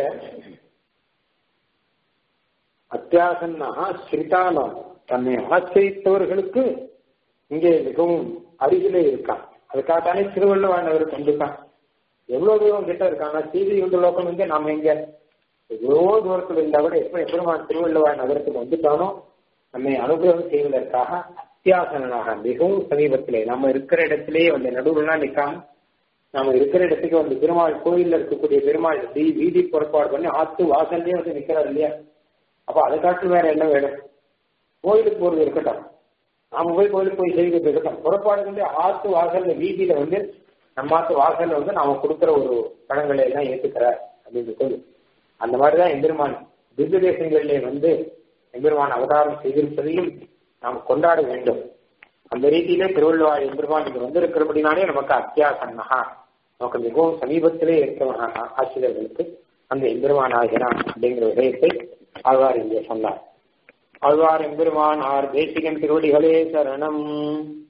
அத்தியாசன்னா ஸ்ரிதானாம் தன்னை ஆசிரியத்தவர்களுக்கு இங்கே மிகவும் அருகிலே இருக்கான் அதுக்காக தானே திருவள்ளுவானவர் கொண்டிருக்கான் எவ்வளவு தூரம் கிட்ட இருக்காங்க சீதை உண்டு லோகம் இங்க நாம எங்க எவ்வளவோ தூரத்தில் இருந்தா கூட எப்ப எப்பெருமான் திருவள்ளுவர் நகரத்துக்கு வந்துட்டானோ நம்மை அனுகிரகம் செய்வதற்காக அத்தியாசனாக மிகவும் சமீபத்திலே நம்ம இருக்கிற இடத்திலேயே வந்து நடுவுலாம் நிற்காம நாம இருக்கிற இடத்துக்கு வந்து பெருமாள் கோயில்ல இருக்கக்கூடிய பெருமாள் வீதி புறப்பாடு பண்ணி ஆத்து வாசல்லே வந்து நிக்கிறார் இல்லையா அப்ப அதை காட்டு வேற என்ன வேணும் கோயிலுக்கு போறது இருக்கட்டும் நாம போய் கோயிலுக்கு போய் செய்கிறது இருக்கட்டும் புறப்பாடு வந்து ஆத்து வாசல்ல வீதியில வந்து நம்ம ஆத்து வாசல்ல வந்து நாம கொடுக்குற ஒரு பழங்களை எல்லாம் ஏத்துக்கிறார் அப்படின்னு சொல்லி அந்த மாதிரிதான் எம்பெருமான் திவ்ய தேசங்களிலே வந்து எம்பெருமான் அவதாரம் செய்திருப்பதையும் நாம் கொண்டாட வேண்டும் அந்த ரீதியிலே திருவள்ளுவார் எம்பெருமான் இங்க வந்திருக்கிறபடினாலே நமக்கு அத்தியாசன்னகா நமக்கு மிகவும் சமீபத்திலே இருக்கிறவனாக ஆசிரியர்களுக்கு அந்த எம்பெருமான் ஆகிறான் அப்படிங்கிற விஷயத்தை ஆழ்வார் இங்கே சொன்னார் ஆழ்வார் எம்பெருமான் ஆர் தேசிகன் திருவடிகளே சரணம்